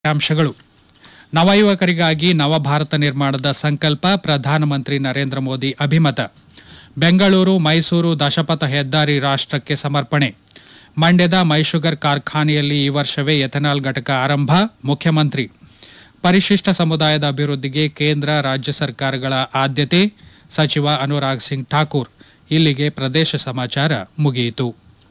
ಅಂಶಗಳು ನವಯುವಕರಿಗಾಗಿ ನವಭಾರತ ನಿರ್ಮಾಣದ ಸಂಕಲ್ಪ ಪ್ರಧಾನಮಂತ್ರಿ ನರೇಂದ್ರ ಮೋದಿ ಅಭಿಮತ ಬೆಂಗಳೂರು ಮೈಸೂರು ದಶಪಥ ಹೆದ್ದಾರಿ ರಾಷ್ಟ್ರಕ್ಕೆ ಸಮರ್ಪಣೆ ಮಂಡ್ಯದ ಮೈಶುಗರ್ ಕಾರ್ಖಾನೆಯಲ್ಲಿ ಈ ವರ್ಷವೇ ಎಥೆನಾಲ್ ಘಟಕ ಆರಂಭ ಮುಖ್ಯಮಂತ್ರಿ ಪರಿಶಿಷ್ಟ ಸಮುದಾಯದ ಅಭಿವೃದ್ಧಿಗೆ ಕೇಂದ್ರ ರಾಜ್ಯ ಸರ್ಕಾರಗಳ ಆದ್ಯತೆ ಸಚಿವ ಅನುರಾಗ್ ಸಿಂಗ್ ಠಾಕೂರ್ ಇಲ್ಲಿಗೆ ಪ್ರದೇಶ ಸಮಾಚಾರ ಮುಗಿಯಿತು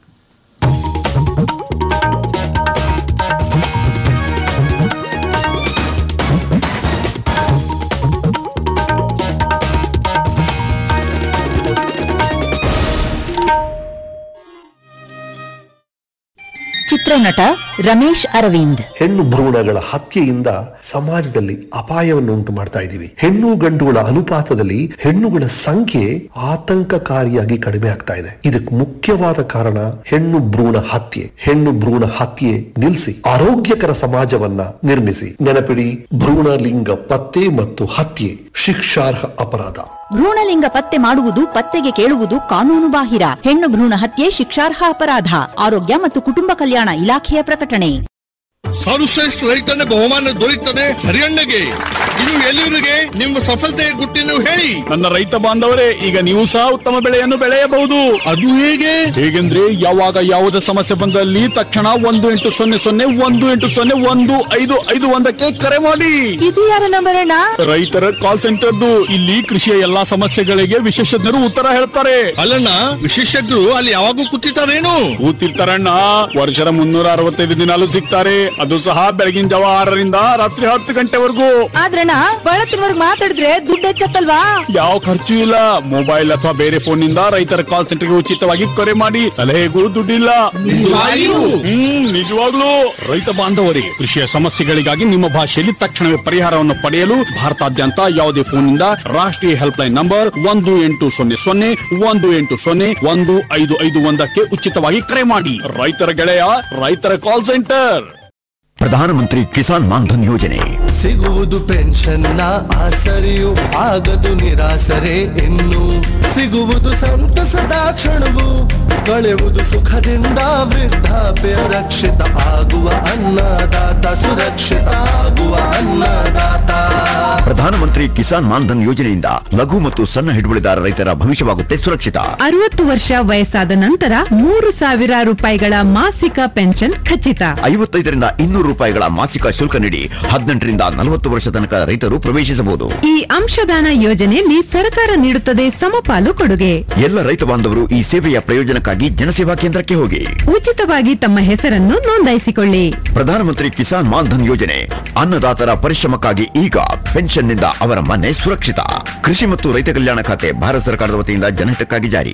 ಚಿತ್ರನಟ ರಮೇಶ್ ಅರವಿಂದ್ ಹೆಣ್ಣು ಭ್ರೂಣಗಳ ಹತ್ಯೆಯಿಂದ ಸಮಾಜದಲ್ಲಿ ಅಪಾಯವನ್ನು ಉಂಟು ಮಾಡ್ತಾ ಇದ್ದೀವಿ ಹೆಣ್ಣು ಗಂಡುಗಳ ಅನುಪಾತದಲ್ಲಿ ಹೆಣ್ಣುಗಳ ಸಂಖ್ಯೆ ಆತಂಕಕಾರಿಯಾಗಿ ಕಡಿಮೆ ಆಗ್ತಾ ಇದೆ ಇದಕ್ಕೆ ಮುಖ್ಯವಾದ ಕಾರಣ ಹೆಣ್ಣು ಭ್ರೂಣ ಹತ್ಯೆ ಹೆಣ್ಣು ಭ್ರೂಣ ಹತ್ಯೆ ನಿಲ್ಲಿಸಿ ಆರೋಗ್ಯಕರ ಸಮಾಜವನ್ನ ನಿರ್ಮಿಸಿ ನೆನಪಿಡಿ ಭ್ರೂಣ ಲಿಂಗ ಪತ್ತೆ ಮತ್ತು ಹತ್ಯೆ ಶಿಕ್ಷಾರ್ಹ ಅಪರಾಧ ಭ್ರೂಣಲಿಂಗ ಪತ್ತೆ ಮಾಡುವುದು ಪತ್ತೆಗೆ ಕೇಳುವುದು ಕಾನೂನು ಬಾಹಿರ ಹೆಣ್ಣು ಭ್ರೂಣ ಹತ್ಯೆ ಶಿಕ್ಷಾರ್ಹ ಅಪರಾಧ ಆರೋಗ್ಯ ಮತ್ತು ಕುಟುಂಬ ಕಲ್ಯಾಣ ಇಲಾಖೆಯ ಪ್ರಕಟಣೆ ಸರ್ವಶ್ರೇಷ್ಠ ರೈತನ ಬಹುಮಾನ ದೊರೆಯುತ್ತದೆ ಹರಿಯಣ್ಣಗೆ ಇದು ಎಲ್ಲಿವರಿಗೆ ನಿಮ್ಮ ಸಫಲತೆಯ ಗುಟ್ಟಿನ ಹೇಳಿ ನನ್ನ ರೈತ ಬಾಂಧವರೇ ಈಗ ನೀವು ಸಹ ಉತ್ತಮ ಬೆಳೆಯನ್ನು ಬೆಳೆಯಬಹುದು ಅದು ಹೇಗೆ ಹೇಗೆಂದ್ರೆ ಯಾವಾಗ ಯಾವುದೇ ಸಮಸ್ಯೆ ಬಂದಲ್ಲಿ ತಕ್ಷಣ ಒಂದು ಎಂಟು ಸೊನ್ನೆ ಸೊನ್ನೆ ಒಂದು ಎಂಟು ಸೊನ್ನೆ ಒಂದು ಐದು ಐದು ಒಂದಕ್ಕೆ ಕರೆ ಮಾಡಿ ಇದು ಯಾರ ನಂಬರ್ ಅಣ್ಣ ರೈತರ ಕಾಲ್ ಸೆಂಟರ್ದು ಇಲ್ಲಿ ಕೃಷಿಯ ಎಲ್ಲಾ ಸಮಸ್ಯೆಗಳಿಗೆ ವಿಶೇಷಜ್ಞರು ಉತ್ತರ ಹೇಳ್ತಾರೆ ಅಲ್ಲಣ್ಣ ವಿಶೇಷಜ್ಞರು ಅಲ್ಲಿ ಯಾವಾಗೂ ಕೂತಿರ್ತಾರೇನು ಕೂತಿರ್ತಾರಣ್ಣ ವರ್ಷದ ಮುನ್ನೂರ ಅರವತ್ತೈದು ದಿನಾಲು ಸಿಗ್ತಾರೆ ಅದು ಸಹ ಬೆಳಗಿನ ಜಾವ ಆರರಿಂದ ರಾತ್ರಿ ಹತ್ತು ಗಂಟೆವರೆಗೂ ಆದ್ರಣ್ಣ ಬಳತ್ತಿನವರ್ಗ್ ಮಾತಾಡಿದ್ರೆ ದುಡ್ಡು ಹೆಚ್ಚತ್ತಲ್ವಾ ಯಾವ ಖರ್ಚು ಇಲ್ಲ ಮೊಬೈಲ್ ಅಥವಾ ಬೇರೆ ಫೋನ್ ನಿಂದ ರೈತರ ಕಾಲ್ ಸೆಂಟರ್ಗೆ ಉಚಿತವಾಗಿ ಕರೆ ಮಾಡಿ ಸಲಹೆಗೂ ದುಡ್ಡಿಲ್ಲ ನಿಜವಾಗಿಯೂ? ಹ್ಮ್ ನಿಜವಾಗ್ಲೂ ರೈತ ಬಾಂಧವರೇ ಕೃಷಿಯ ಸಮಸ್ಯೆಗಳಿಗಾಗಿ ನಿಮ್ಮ ಭಾಷೆಯಲ್ಲಿ ತಕ್ಷಣವೇ ಪರಿಹಾರವನ್ನು ಪಡೆಯಲು ಭಾರತಾದ್ಯಂತ ಯಾವುದೇ ಫೋನ್ ನಿಂದ ರಾಷ್ಟ್ರೀಯ ಹೆಲ್ಪ್ ಲೈನ್ ನಂಬರ್ ಒಂದು ಎಂಟು ಸೊನ್ನೆ ಸೊನ್ನೆ ಒಂದು ಎಂಟು ಸೊನ್ನೆ ಒಂದು ಐದು ಐದು ಒಂದಕ್ಕೆ ಉಚಿತವಾಗಿ ಕರೆ ಮಾಡಿ ರೈತರ ಗೆಳೆಯ ರೈತರ ಕಾಲ್ ಸೆಂಟರ್ ಪ್ರಧಾನಮಂತ್ರಿ ಕಿಸಾನ್ ಮಾನ್ಧನ್ ಯೋಜನೆ ಸಿಗುವುದು ಪೆನ್ಷನ್ನ ಆಸರೆಯು ಆಗದು ನಿರಾಸರೆ ಇನ್ನು ಸಿಗುವುದು ಸಂತಸದ ಕ್ಷಣವು ಕಳೆಯುವುದು ಸುಖದಿಂದ ವೃದ್ಧಾಪ್ಯ ರಕ್ಷಿತ ಆಗುವ ಅನ್ನದಾತ ಸುರಕ್ಷಿತ ಆಗುವ ಅನ್ನದಾತ ಪ್ರಧಾನಮಂತ್ರಿ ಕಿಸಾನ್ ಮಾನ್ಧನ್ ಯೋಜನೆಯಿಂದ ಲಘು ಮತ್ತು ಸಣ್ಣ ಹಿಡುವಳಿದಾರ ರೈತರ ಭವಿಷ್ಯವಾಗುತ್ತೆ ಸುರಕ್ಷಿತ ಅರವತ್ತು ವರ್ಷ ವಯಸ್ಸಾದ ನಂತರ ಮೂರು ಸಾವಿರ ರೂಪಾಯಿಗಳ ಮಾಸಿಕ ಪೆನ್ಷನ್ ಖಚಿತ ಐವತ್ತೈದರಿಂದ ಇನ್ನೂರು ರೂಪಾಯಿಗಳ ಮಾಸಿಕ ಶುಲ್ಕ ನೀಡಿ ಹದಿನೆಂಟರಿಂದ ನಲವತ್ತು ವರ್ಷ ತನಕ ರೈತರು ಪ್ರವೇಶಿಸಬಹುದು ಈ ಅಂಶದಾನ ಯೋಜನೆಯಲ್ಲಿ ಸರ್ಕಾರ ನೀಡುತ್ತದೆ ಸಮಪಾಲು ಕೊಡುಗೆ ಎಲ್ಲ ರೈತ ಬಾಂಧವರು ಈ ಸೇವೆಯ ಪ್ರಯೋಜನಕ್ಕಾಗಿ ಜನಸೇವಾ ಕೇಂದ್ರಕ್ಕೆ ಹೋಗಿ ಉಚಿತವಾಗಿ ತಮ್ಮ ಹೆಸರನ್ನು ನೋಂದಾಯಿಸಿಕೊಳ್ಳಿ ಪ್ರಧಾನಮಂತ್ರಿ ಕಿಸಾನ್ ಮಾನ್ಧನ್ ಯೋಜನೆ ಅನ್ನದಾತರ ಪರಿಶ್ರಮಕ್ಕಾಗಿ ಈಗ ಪೆನ್ಷನ್ನಿಂದ ಅವರ ಮನೆ ಸುರಕ್ಷಿತ ಕೃಷಿ ಮತ್ತು ರೈತ ಕಲ್ಯಾಣ ಖಾತೆ ಭಾರತ ಸರ್ಕಾರದ ವತಿಯಿಂದ ಜನಹಿತಕ್ಕಾಗಿ ಜಾರಿ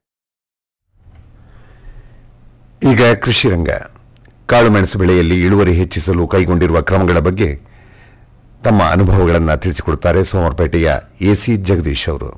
ಈಗ ಕೃಷಿ ರಂಗ ಕಾಳುಮೆಣಸು ಬೆಳೆಯಲ್ಲಿ ಇಳುವರಿ ಹೆಚ್ಚಿಸಲು ಕೈಗೊಂಡಿರುವ ಕ್ರಮಗಳ ಬಗ್ಗೆ ತಮ್ಮ ಅನುಭವಗಳನ್ನು ತಿಳಿಸಿಕೊಡುತ್ತಾರೆ ಸೋಮವಾರಪೇಟೆಯ ಎಸಿ ಜಗದೀಶ್ ಅವರು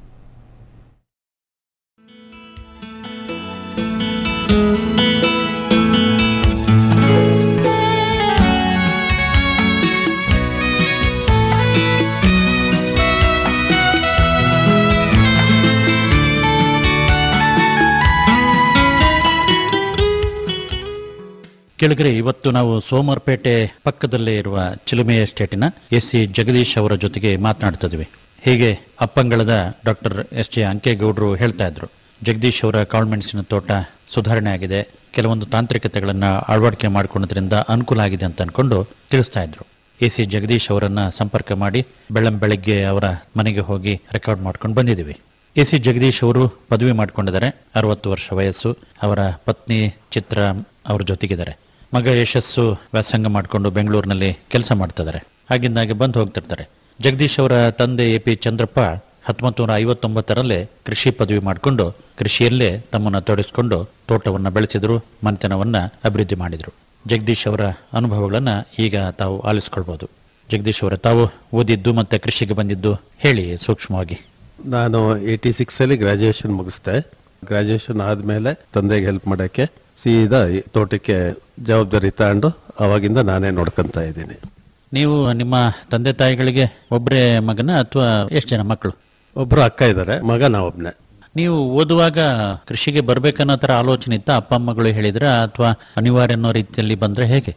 ಕೆಳಗರೆ ಇವತ್ತು ನಾವು ಸೋಮವಾರಪೇಟೆ ಪಕ್ಕದಲ್ಲೇ ಇರುವ ಚಿಲುಮೆ ಎಸ್ಟೇಟಿನ ಎಸ್ ಸಿ ಜಗದೀಶ್ ಅವರ ಜೊತೆಗೆ ಮಾತನಾಡ್ತಿದ್ವಿ ಹೀಗೆ ಅಪ್ಪಂಗಳದ ಡಾಕ್ಟರ್ ಎಸ್ ಜೆ ಅಂಕೇಗೌಡರು ಹೇಳ್ತಾ ಇದ್ರು ಜಗದೀಶ್ ಅವರ ಕಾಳುಮೆಣಸಿನ ತೋಟ ಸುಧಾರಣೆ ಆಗಿದೆ ಕೆಲವೊಂದು ತಾಂತ್ರಿಕತೆಗಳನ್ನ ಅಳವಡಿಕೆ ಮಾಡ್ಕೊಳ್ಳೋದ್ರಿಂದ ಅನುಕೂಲ ಆಗಿದೆ ಅಂತ ಅನ್ಕೊಂಡು ತಿಳಿಸ್ತಾ ಇದ್ರು ಎ ಸಿ ಜಗದೀಶ್ ಅವರನ್ನ ಸಂಪರ್ಕ ಮಾಡಿ ಬೆಳ್ಳಂ ಬೆಳಗ್ಗೆ ಅವರ ಮನೆಗೆ ಹೋಗಿ ರೆಕಾರ್ಡ್ ಮಾಡ್ಕೊಂಡು ಬಂದಿದ್ದೀವಿ ಎ ಸಿ ಜಗದೀಶ್ ಅವರು ಪದವಿ ಮಾಡ್ಕೊಂಡಿದ್ದಾರೆ ಅರವತ್ತು ವರ್ಷ ವಯಸ್ಸು ಅವರ ಪತ್ನಿ ಚಿತ್ರ ಅವ್ರ ಜೊತೆಗಿದ್ದಾರೆ ಮಗ ಯಶಸ್ಸು ವ್ಯಾಸಂಗ ಮಾಡಿಕೊಂಡು ಬೆಂಗಳೂರಿನಲ್ಲಿ ಕೆಲಸ ಮಾಡ್ತಿದ್ದಾರೆ ಆಗಿಂದಾಗೆ ಬಂದು ಹೋಗ್ತಿರ್ತಾರೆ ಜಗದೀಶ್ ಅವರ ತಂದೆ ಎ ಪಿ ಚಂದ್ರಪ್ಪ ಹತ್ತೊಂಬತ್ತು ನೂರ ಐವತ್ತೊಂಬತ್ತರಲ್ಲೇ ಕೃಷಿ ಪದವಿ ಮಾಡಿಕೊಂಡು ಕೃಷಿಯಲ್ಲೇ ತಮ್ಮನ್ನು ತೊಡಗಿಸಿಕೊಂಡು ತೋಟವನ್ನ ಬೆಳೆಸಿದ್ರು ಮನೆತನವನ್ನ ಅಭಿವೃದ್ಧಿ ಮಾಡಿದ್ರು ಜಗದೀಶ್ ಅವರ ಅನುಭವಗಳನ್ನ ಈಗ ತಾವು ಆಲಿಸ್ಕೊಳ್ಬಹುದು ಜಗದೀಶ್ ಅವರ ತಾವು ಓದಿದ್ದು ಮತ್ತೆ ಕೃಷಿಗೆ ಬಂದಿದ್ದು ಹೇಳಿ ಸೂಕ್ಷ್ಮವಾಗಿ ನಾನು ಏಯ್ಟಿ ಸಿಕ್ಸಲ್ಲಿ ಗ್ರ್ಯಾಜುಯೇಷನ್ ಮುಗಿಸ್ದೆ ಗ್ರ್ಯಾಜುಯೇಷನ್ ಆದಮೇಲೆ ತಂದೆಗೆ ಹೆಲ್ಪ್ ಮಾಡೋಕ್ಕೆ ಸೀದಾ ಈ ತೋಟಕ್ಕೆ ಜವಾಬ್ದಾರಿ ತಗೊಂಡು ಅವಾಗಿಂದ ನಾನೇ ನೋಡ್ಕೊಂತ ಇದ್ದೀನಿ ನೀವು ನಿಮ್ಮ ತಂದೆ ತಾಯಿಗಳಿಗೆ ಒಬ್ಬರೇ ಮಗನ ಅಥವಾ ಎಷ್ಟು ಜನ ಮಕ್ಕಳು ಒಬ್ಬರು ಅಕ್ಕ ಇದ್ದಾರೆ ಮಗ ನಾವೊಬ್ನೇ ನೀವು ಓದುವಾಗ ಕೃಷಿಗೆ ಬರ್ಬೇಕನ್ನೋ ತರ ಆಲೋಚನೆ ಇತ್ತ ಅಪ್ಪ ಅಮ್ಮಗಳು ಹೇಳಿದ್ರ ಅಥವಾ ಅನಿವಾರ್ಯ ಅನ್ನೋ ರೀತಿಯಲ್ಲಿ ಬಂದ್ರೆ ಹೇಗೆ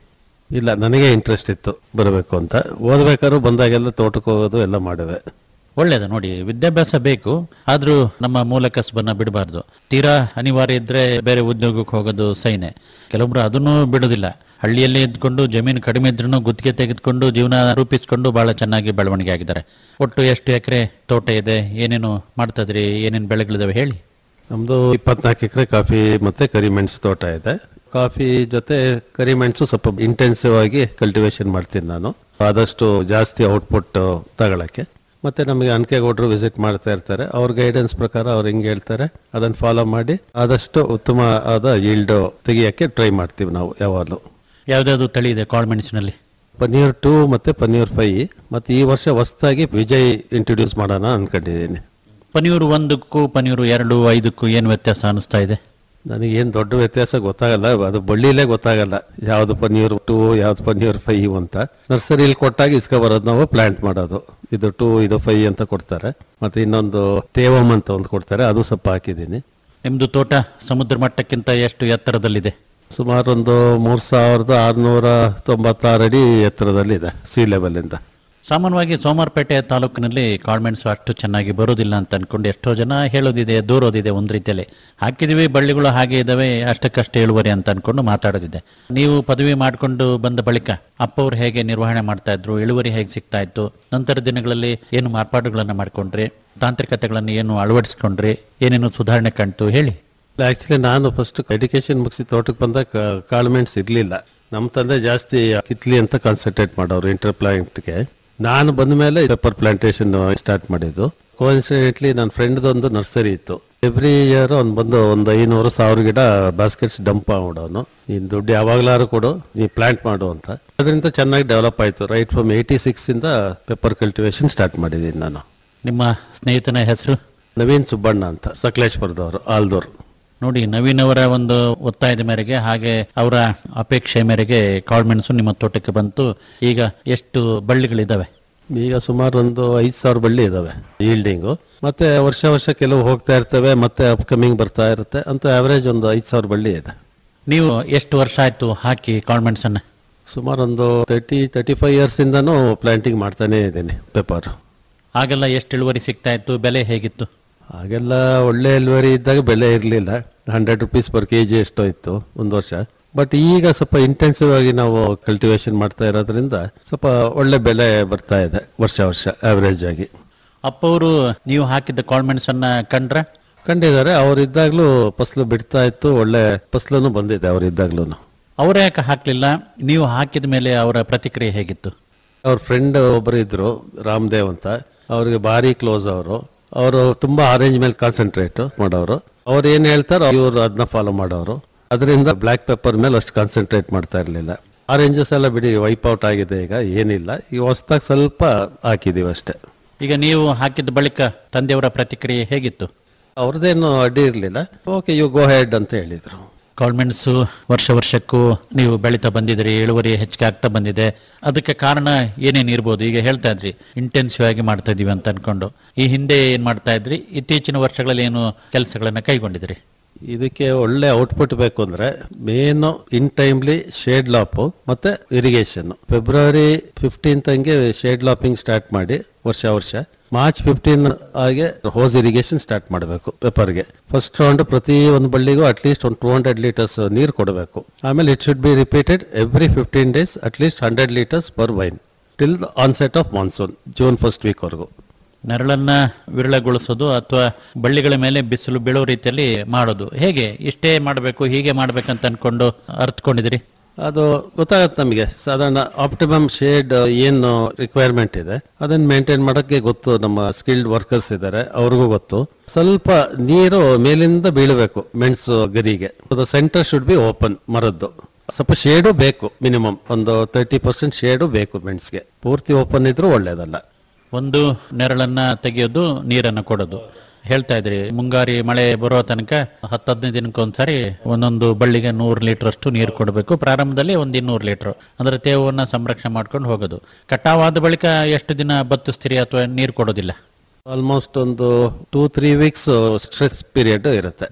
ಇಲ್ಲ ನನಗೆ ಇಂಟ್ರೆಸ್ಟ್ ಇತ್ತು ಬರಬೇಕು ಅಂತ ಓದ್ಬೇಕಾದ್ರೂ ಬಂದಾಗೆಲ್ಲ ತೋಟಕ್ಕೆ ಹೋಗೋದು ಎಲ್ಲ ಮಾಡಿದೆ ಒಳ್ಳೇದು ನೋಡಿ ವಿದ್ಯಾಭ್ಯಾಸ ಬೇಕು ಆದ್ರೂ ನಮ್ಮ ಮೂಲ ಕಸಬನ್ನ ಬಿಡಬಾರ್ದು ತೀರಾ ಅನಿವಾರ್ಯ ಇದ್ರೆ ಬೇರೆ ಉದ್ಯೋಗಕ್ಕೆ ಹೋಗೋದು ಸೈನೆ ಕೆಲವೊಬ್ರು ಅದನ್ನು ಬಿಡೋದಿಲ್ಲ ಹಳ್ಳಿಯಲ್ಲೇ ಇದ್ಕೊಂಡು ಜಮೀನು ಕಡಿಮೆ ಇದ್ರೂ ಗುತ್ತಿಗೆ ತೆಗೆದುಕೊಂಡು ಜೀವನ ರೂಪಿಸ್ಕೊಂಡು ಬಹಳ ಚೆನ್ನಾಗಿ ಬೆಳವಣಿಗೆ ಆಗಿದ್ದಾರೆ ಒಟ್ಟು ಎಷ್ಟು ಎಕರೆ ತೋಟ ಇದೆ ಏನೇನು ಮಾಡ್ತಾ ಇದ್ರಿ ಏನೇನು ಬೆಳೆಗಳಿದಾವೆ ಹೇಳಿ ನಮ್ದು ಇಪ್ಪತ್ನಾಲ್ಕು ಎಕರೆ ಕಾಫಿ ಮತ್ತೆ ಕರಿಮೆಣಸು ತೋಟ ಇದೆ ಕಾಫಿ ಜೊತೆ ಕರಿಮೆಣಸು ಸ್ವಲ್ಪ ಇಂಟೆನ್ಸಿವ್ ಆಗಿ ಕಲ್ಟಿವೇಶನ್ ಮಾಡ್ತೀನಿ ನಾನು ಆದಷ್ಟು ಜಾಸ್ತಿ ಔಟ್ಪುಟ್ ತಗೊಳಕ್ಕೆ ಮತ್ತೆ ನಮಗೆ ಅನ್ಕೇಗೌಡರು ವಿಸಿಟ್ ಮಾಡ್ತಾ ಇರ್ತಾರೆ ಅವ್ರ ಗೈಡೆನ್ಸ್ ಪ್ರಕಾರ ಅವ್ರು ಹೆಂಗೆ ಹೇಳ್ತಾರೆ ಅದನ್ನ ಫಾಲೋ ಮಾಡಿ ಆದಷ್ಟು ಉತ್ತಮ ಆದ ಈಲ್ಡ್ ತೆಗಿಯಕ್ಕೆ ಟ್ರೈ ಮಾಡ್ತೀವಿ ನಾವು ಯಾವಾಗಲೂ ಯಾವ್ದಾದ್ರು ತಳಿ ಇದೆ ಕಾಳುಮೆಣಸಿನಲ್ಲಿ ಪನೀರ್ ಟೂ ಮತ್ತೆ ಪನೀರ್ ಫೈ ಮತ್ತೆ ಈ ವರ್ಷ ಹೊಸದಾಗಿ ವಿಜಯ್ ಇಂಟ್ರೊಡ್ಯೂಸ್ ಮಾಡೋಣ ಅನ್ಕೊಂಡಿದ್ದೀನಿ ಪನೀರು ಒಂದಕ್ಕೂ ಪನೀರು ಎರಡು ಐದಕ್ಕೂ ಏನು ವ್ಯತ್ಯಾಸ ಅನಿಸ್ತಾ ಇದೆ ನನಗೇನು ದೊಡ್ಡ ವ್ಯತ್ಯಾಸ ಗೊತ್ತಾಗಲ್ಲ ಅದು ಬಳ್ಳಿಲೇ ಗೊತ್ತಾಗಲ್ಲ ಯಾವ್ದು ಪನೀರ್ ಟೂ ಯಾವ್ದು ಪನೀರ್ ಫೈ ಅಂತ ನರ್ಸರಿಲಿ ಕೊಟ್ಟಾಗ ಇಸ್ಕೊ ಬರೋದು ನಾವು ಪ್ಲಾಂಟ್ ಮಾಡೋದು ಇದು ಟೂ ಇದು ಫೈ ಅಂತ ಕೊಡ್ತಾರೆ ಮತ್ತೆ ಇನ್ನೊಂದು ತೇವಮ್ ಅಂತ ಒಂದು ಕೊಡ್ತಾರೆ ಅದು ಸ್ವಲ್ಪ ಹಾಕಿದ್ದೀನಿ ನಿಮ್ದು ತೋಟ ಸಮುದ್ರ ಮಟ್ಟಕ್ಕಿಂತ ಎಷ್ಟು ಎತ್ತರದಲ್ಲಿದೆ ಸುಮಾರು ಒಂದು ಮೂರ್ ಸಾವಿರದ ಆರ್ನೂರ ತೊಂಬತ್ತಾರು ಅಡಿ ಎತ್ತರದಲ್ಲಿದೆ ಸಿ ಲೆವೆಲಿಂದ ಸಾಮಾನ್ಯವಾಗಿ ಸೋಮವಾರಪೇಟೆ ತಾಲೂಕಿನಲ್ಲಿ ಕಾಳ್ಮೆಣಸು ಅಷ್ಟು ಚೆನ್ನಾಗಿ ಬರೋದಿಲ್ಲ ಅಂತ ಅನ್ಕೊಂಡು ಎಷ್ಟೋ ಜನ ಹೇಳೋದಿದೆ ದೂರೋದಿದೆ ಒಂದು ರೀತಿಯಲ್ಲಿ ಹಾಕಿದೀವಿ ಬಳ್ಳಿಗಳು ಹಾಗೆ ಇದಾವೆ ಅಷ್ಟಕ್ಕಷ್ಟೇ ಇಳುವರಿ ಅಂತ ಅನ್ಕೊಂಡು ಮಾತಾಡೋದಿದೆ ನೀವು ಪದವಿ ಮಾಡಿಕೊಂಡು ಬಂದ ಬಳಿಕ ಅಪ್ಪ ಅವ್ರು ಹೇಗೆ ನಿರ್ವಹಣೆ ಮಾಡ್ತಾ ಇದ್ರು ಇಳುವರಿ ಹೇಗೆ ಸಿಗ್ತಾ ಇತ್ತು ನಂತರ ದಿನಗಳಲ್ಲಿ ಏನು ಮಾರ್ಪಾಡುಗಳನ್ನ ಮಾಡ್ಕೊಂಡ್ರಿ ತಾಂತ್ರಿಕತೆಗಳನ್ನು ಏನು ಅಳವಡಿಸ್ಕೊಂಡ್ರಿ ಏನೇನು ಸುಧಾರಣೆ ಕಾಣ್ತು ಹೇಳಿ ಆಕ್ಚುಲಿ ನಾನು ಫಸ್ಟ್ ಎಜುಕೇಶನ್ ಮುಗಿಸಿ ತೋಟಕ್ಕೆ ಬಂದಾಗ ಕಾಳುಮೆಣಸು ಇರ್ಲಿಲ್ಲ ನಮ್ಮ ತಂದೆ ಜಾಸ್ತಿ ಕಿತ್ಲಿ ಅಂತ ಕಾನ್ಸಂಟ್ರೇಟ್ ಮಾಡೋರು ಇಂಟರ್ ಪ್ಲಾಂಟ್ಗೆ ನಾನು ಬಂದ ಮೇಲೆ ಪೆಪ್ಪರ್ ಪ್ಲಾಂಟೇಶನ್ ಸ್ಟಾರ್ಟ್ ಮಾಡಿದ್ದು ಕೋಇನ್ಸಿಡೆಂಟ್ಲಿ ನನ್ನ ಫ್ರೆಂಡ್ದೊಂದು ನರ್ಸರಿ ಇತ್ತು ಎವ್ರಿ ಇಯರ್ ಅವ್ನು ಬಂದು ಒಂದು ಐನೂರು ಸಾವಿರ ಗಿಡ ಬಾಸ್ಕೆಟ್ಸ್ ಡಂಪ್ ಮಾಡೋನು ನೀನು ದುಡ್ಡು ಯಾವಾಗ್ಲಾರು ಕೊಡು ನೀ ಪ್ಲಾಂಟ್ ಮಾಡು ಅಂತ ಅದರಿಂದ ಚೆನ್ನಾಗಿ ಡೆವಲಪ್ ಆಯ್ತು ರೈಟ್ ಫ್ರಮ್ ಏಯ್ಟಿ ಸಿಕ್ಸ್ ಇಂದ ಪೆಪ್ಪರ್ ಕಲ್ಟಿವೇಶನ್ ಸ್ಟಾರ್ಟ್ ಮಾಡಿದ್ದೀನಿ ನಾನು ನಿಮ್ಮ ಸ್ನೇಹಿತನ ಹೆಸರು ನವೀನ್ ಸುಬ್ಬಣ್ಣ ಅಂತ ಸಕಲೇಶ್ಪುರದವರು ಆಲ್ದೋರು ನೋಡಿ ನವೀನ್ ಅವರ ಒಂದು ಒತ್ತಾಯದ ಮೇರೆಗೆ ಹಾಗೆ ಅವರ ಅಪೇಕ್ಷೆ ಮೇರೆಗೆ ಕಾಳುಮೆಣಸು ನಿಮ್ಮ ತೋಟಕ್ಕೆ ಬಂತು ಈಗ ಎಷ್ಟು ಬಳ್ಳಿಗಳಿದಾವೆ ಈಗ ಸುಮಾರು ಒಂದು ಐದು ಸಾವಿರ ಬಳ್ಳಿ ಇದಾವೆ ಈಲ್ಡಿಂಗು ಮತ್ತೆ ವರ್ಷ ವರ್ಷ ಕೆಲವು ಹೋಗ್ತಾ ಇರ್ತವೆ ಮತ್ತೆ ಅಪ್ಕಮಿಂಗ್ ಬರ್ತಾ ಇರುತ್ತೆ ಅಂತೂ ಆವರೇಜ್ ಒಂದು ಐದು ಸಾವಿರ ಬಳ್ಳಿ ಇದೆ ನೀವು ಎಷ್ಟು ವರ್ಷ ಆಯ್ತು ಹಾಕಿ ಕಾಳುಮೆಣಸನ್ನ ಸುಮಾರು ಒಂದು ತರ್ಟಿ ತರ್ಟಿ ಫೈವ್ ಇಯರ್ಸ್ ಇಂದನೂ ಪ್ಲಾಂಟಿಂಗ್ ಮಾಡ್ತಾನೆ ಇದ್ದೀನಿ ಪೇಪರ್ ಆಗೆಲ್ಲ ಎಷ್ಟು ಇಳುವರಿ ಸಿಗ್ತಾ ಇತ್ತು ಬೆಲೆ ಹೇಗಿತ್ತು ಹಾಗೆಲ್ಲ ಒಳ್ಳೆ ಇಳುವರಿ ಇದ್ದಾಗ ಬೆಲೆ ಇರಲಿಲ್ಲ hundred rupees per K G ಎಷ್ಟೋ ಇತ್ತು ಒಂದು ವರ್ಷ ಬಟ್ ಈಗ ಸ್ವಲ್ಪ ಇಂಟೆನ್ಸಿವ್ ಆಗಿ ನಾವು ಕಲ್ಟಿವೇಶನ್ ಮಾಡ್ತಾ ಇರೋದ್ರಿಂದ ಸ್ವಲ್ಪ ಒಳ್ಳೆ ಬೆಲೆ ಬರ್ತಾ ಇದೆ ವರ್ಷ ವರ್ಷ ಆವರೇಜ್ ಆಗಿ ಅಪ್ಪವರು ನೀವು ಹಾಕಿದ್ದ ಕಾಳುಮೆಣಸನ್ನ ಕಂಡ್ರ ಕಂಡಿದ್ದಾರೆ ಅವರಿದ್ದಾಗ್ಲೂ ಫಸಲು ಬಿಡ್ತಾ ಇತ್ತು ಒಳ್ಳೆ ಫಸಲನ್ನು ಬಂದಿದೆ ಅವರಿದ್ದಾಗ್ಲೂ ಅವರೇ ಯಾಕೆ ಹಾಕ್ಲಿಲ್ಲ ನೀವು ಹಾಕಿದ ಮೇಲೆ ಅವರ ಪ್ರತಿಕ್ರಿಯೆ ಹೇಗಿತ್ತು ಅವ್ರ ಫ್ರೆಂಡ್ ಒಬ್ಬರು ಇದ್ರು ರಾಮದೇವ್ ಅಂತ ಅವ್ರಿಗೆ ಭಾರಿ ಕ್ಲೋಸ್ ಅವರು ಅವರು ತುಂಬಾ ಆರೆಂಜ್ ಮೇಲೆ ಕಾನ್ಸಂಟ್ರೇಟ್ ಮಾಡೋರು ಅವ್ರು ಏನ್ ಹೇಳ್ತಾರೋ ಇವರು ಅದನ್ನ ಫಾಲೋ ಮಾಡೋರು ಅದರಿಂದ ಬ್ಲಾಕ್ ಪೆಪ್ಪರ್ ಮೇಲೆ ಅಷ್ಟು ಕಾನ್ಸಂಟ್ರೇಟ್ ಮಾಡ್ತಾ ಇರಲಿಲ್ಲ ಆರೆಂಜಸ್ ಎಲ್ಲ ಬಿಡಿ ವೈಪ್ ಔಟ್ ಆಗಿದೆ ಈಗ ಏನಿಲ್ಲ ಈಗ ಹೊಸದಾಗಿ ಸ್ವಲ್ಪ ಹಾಕಿದೀವಿ ಅಷ್ಟೇ ಈಗ ನೀವು ಹಾಕಿದ ಬಳಿಕ ತಂದೆಯವರ ಪ್ರತಿಕ್ರಿಯೆ ಹೇಗಿತ್ತು ಅವ್ರದ್ದೇನು ಅಡ್ಡಿ ಇರಲಿಲ್ಲ ಓಕೆ ಯು ಗೋ ಹೆಡ್ ಅಂತ ಹೇಳಿದ್ರು ಕಾಳುಮೆಣಸು ವರ್ಷ ವರ್ಷಕ್ಕೂ ನೀವು ಬೆಳೀತಾ ಬಂದಿದ್ರಿ ಇಳುವರಿ ಹೆಚ್ಚಿಗೆ ಆಗ್ತಾ ಬಂದಿದೆ ಅದಕ್ಕೆ ಕಾರಣ ಏನೇನು ಇರ್ಬೋದು ಈಗ ಹೇಳ್ತಾ ಇದ್ರಿ ಇಂಟೆನ್ಸಿವ್ ಆಗಿ ಮಾಡ್ತಾ ಇದೀವಿ ಅಂತ ಅನ್ಕೊಂಡು ಈ ಹಿಂದೆ ಏನ್ ಮಾಡ್ತಾ ಇದ್ರಿ ಇತ್ತೀಚಿನ ವರ್ಷಗಳಲ್ಲಿ ಏನು ಕೆಲಸಗಳನ್ನ ಕೈಗೊಂಡಿದ್ರಿ ಇದಕ್ಕೆ ಒಳ್ಳೆ ಔಟ್ಪುಟ್ ಬೇಕು ಅಂದ್ರೆ main in timely shade lop ಮತ್ತೆ ಇರಿಗೇಷನ್ ಫೆಬ್ರವರಿ ಫಿಫ್ಟೀನ್ತ್ ಹಂಗೆ ಶೇಡ್ ಲಾಪಿಂಗ್ ಸ್ಟಾರ್ಟ್ ಮಾಡಿ ವರ್ಷ ವರ್ಷ ಮಾರ್ಚ್ ಫಿಫ್ಟೀನ್ ಹಾಗೆ ಹೋಸ್ ಇರಿಗೇಷನ್ ಸ್ಟಾರ್ಟ್ ಮಾಡಬೇಕು ಪೆಪ್ಪರ್ಗೆ ಫಸ್ಟ್ ರೌಂಡ್ ಪ್ರತಿ ಒಂದು ಬಳ್ಳಿಗೂ ಅಟ್ಲೀಸ್ಟ್ ಒಂದು ಟೂ ಹಂಡ್ರೆಡ್ ಲೀಟರ್ಸ್ ನೀರು ಕೊಡಬೇಕು ಆಮೇಲೆ it should be repeated every fifteen days at least hundred litres per vine till onset of monsoon June first week ವರೆಗೂ ನೆರಳನ್ನ ವಿರಳಗೊಳಿಸೋದು ಅಥವಾ ಬಳ್ಳಿಗಳ ಮೇಲೆ ಬಿಸಿಲು ಬೀಳೋ ರೀತಿಯಲ್ಲಿ ಮಾಡೋದು ಹೇಗೆ ಇಷ್ಟೇ ಮಾಡಬೇಕು ಹೀಗೆ ಮಾಡ್ಬೇಕಂತ ಅನ್ಕೊಂಡು ಅರ್ಥಕೊಂಡಿದ್ರಿ ಅದು ಗೊತ್ತಾಗತ್ತೆ ನಮಗೆ ಸಾಧಾರಣ ಆಪ್ಟಿಮಮ್ ಶೇಡ್ ಏನು ರಿಕ್ವೈರ್ಮೆಂಟ್ ಇದೆ ಅದನ್ನ ಮೇಂಟೈನ್ ಮಾಡಕ್ಕೆ ಗೊತ್ತು ನಮ್ಮ ಸ್ಕಿಲ್ಡ್ ವರ್ಕರ್ಸ್ ಇದ್ದಾರೆ ಅವ್ರಿಗೂ ಗೊತ್ತು ಸ್ವಲ್ಪ ನೀರು ಮೇಲಿಂದ ಬೀಳಬೇಕು ಮೆಣಸು ಗರಿಗೆ ಸೆಂಟರ್ ಶುಡ್ ಬಿ ಓಪನ್ ಮರದ್ದು ಸ್ವಲ್ಪ ಶೇಡು ಬೇಕು ಮಿನಿಮಮ್ ಒಂದು ತರ್ಟಿ ಪರ್ಸೆಂಟ್ ಶೇಡು ಬೇಕು ಮೆಣಸಿಗೆ ಪೂರ್ತಿ ಓಪನ್ ಇದ್ರೂ ಒಳ್ಳೇದಲ್ಲ ಒಂದು ನೆರಳನ್ನ ತೆಗೆಯೋದು ನೀರನ್ನ ಕೊಡೋದು ಹೇಳ್ತಾ ಇದ್ರಿ ಮುಂಗಾರಿ ಮಳೆ ಬರೋ ತನಕ ಹತ್ತು ಹದಿನೈದು ದಿನಕ್ಕೆ ಒಂದ್ಸಾರಿ ಒಂದೊಂದು ಬಳ್ಳಿಗೆ ನೂರು ಲೀಟರ್ ಅಷ್ಟು ನೀರು ಕೊಡಬೇಕು ಪ್ರಾರಂಭದಲ್ಲಿ ಒಂದು ಇನ್ನೂರು ಲೀಟರ್ ಅಂದ್ರೆ ತೇವನ್ನ ಸಂರಕ್ಷಣೆ ಮಾಡ್ಕೊಂಡು ಹೋಗೋದು ಕಟಾವಾದ ಬಳಿಕ ಎಷ್ಟು ದಿನ ಬತ್ತಿಸ್ತೀರಿ ಅಥವಾ ನೀರು ಕೊಡೋದಿಲ್ಲ ಆಲ್ಮೋಸ್ಟ್ ಒಂದು two three weeks stress period ಇರುತ್ತೆ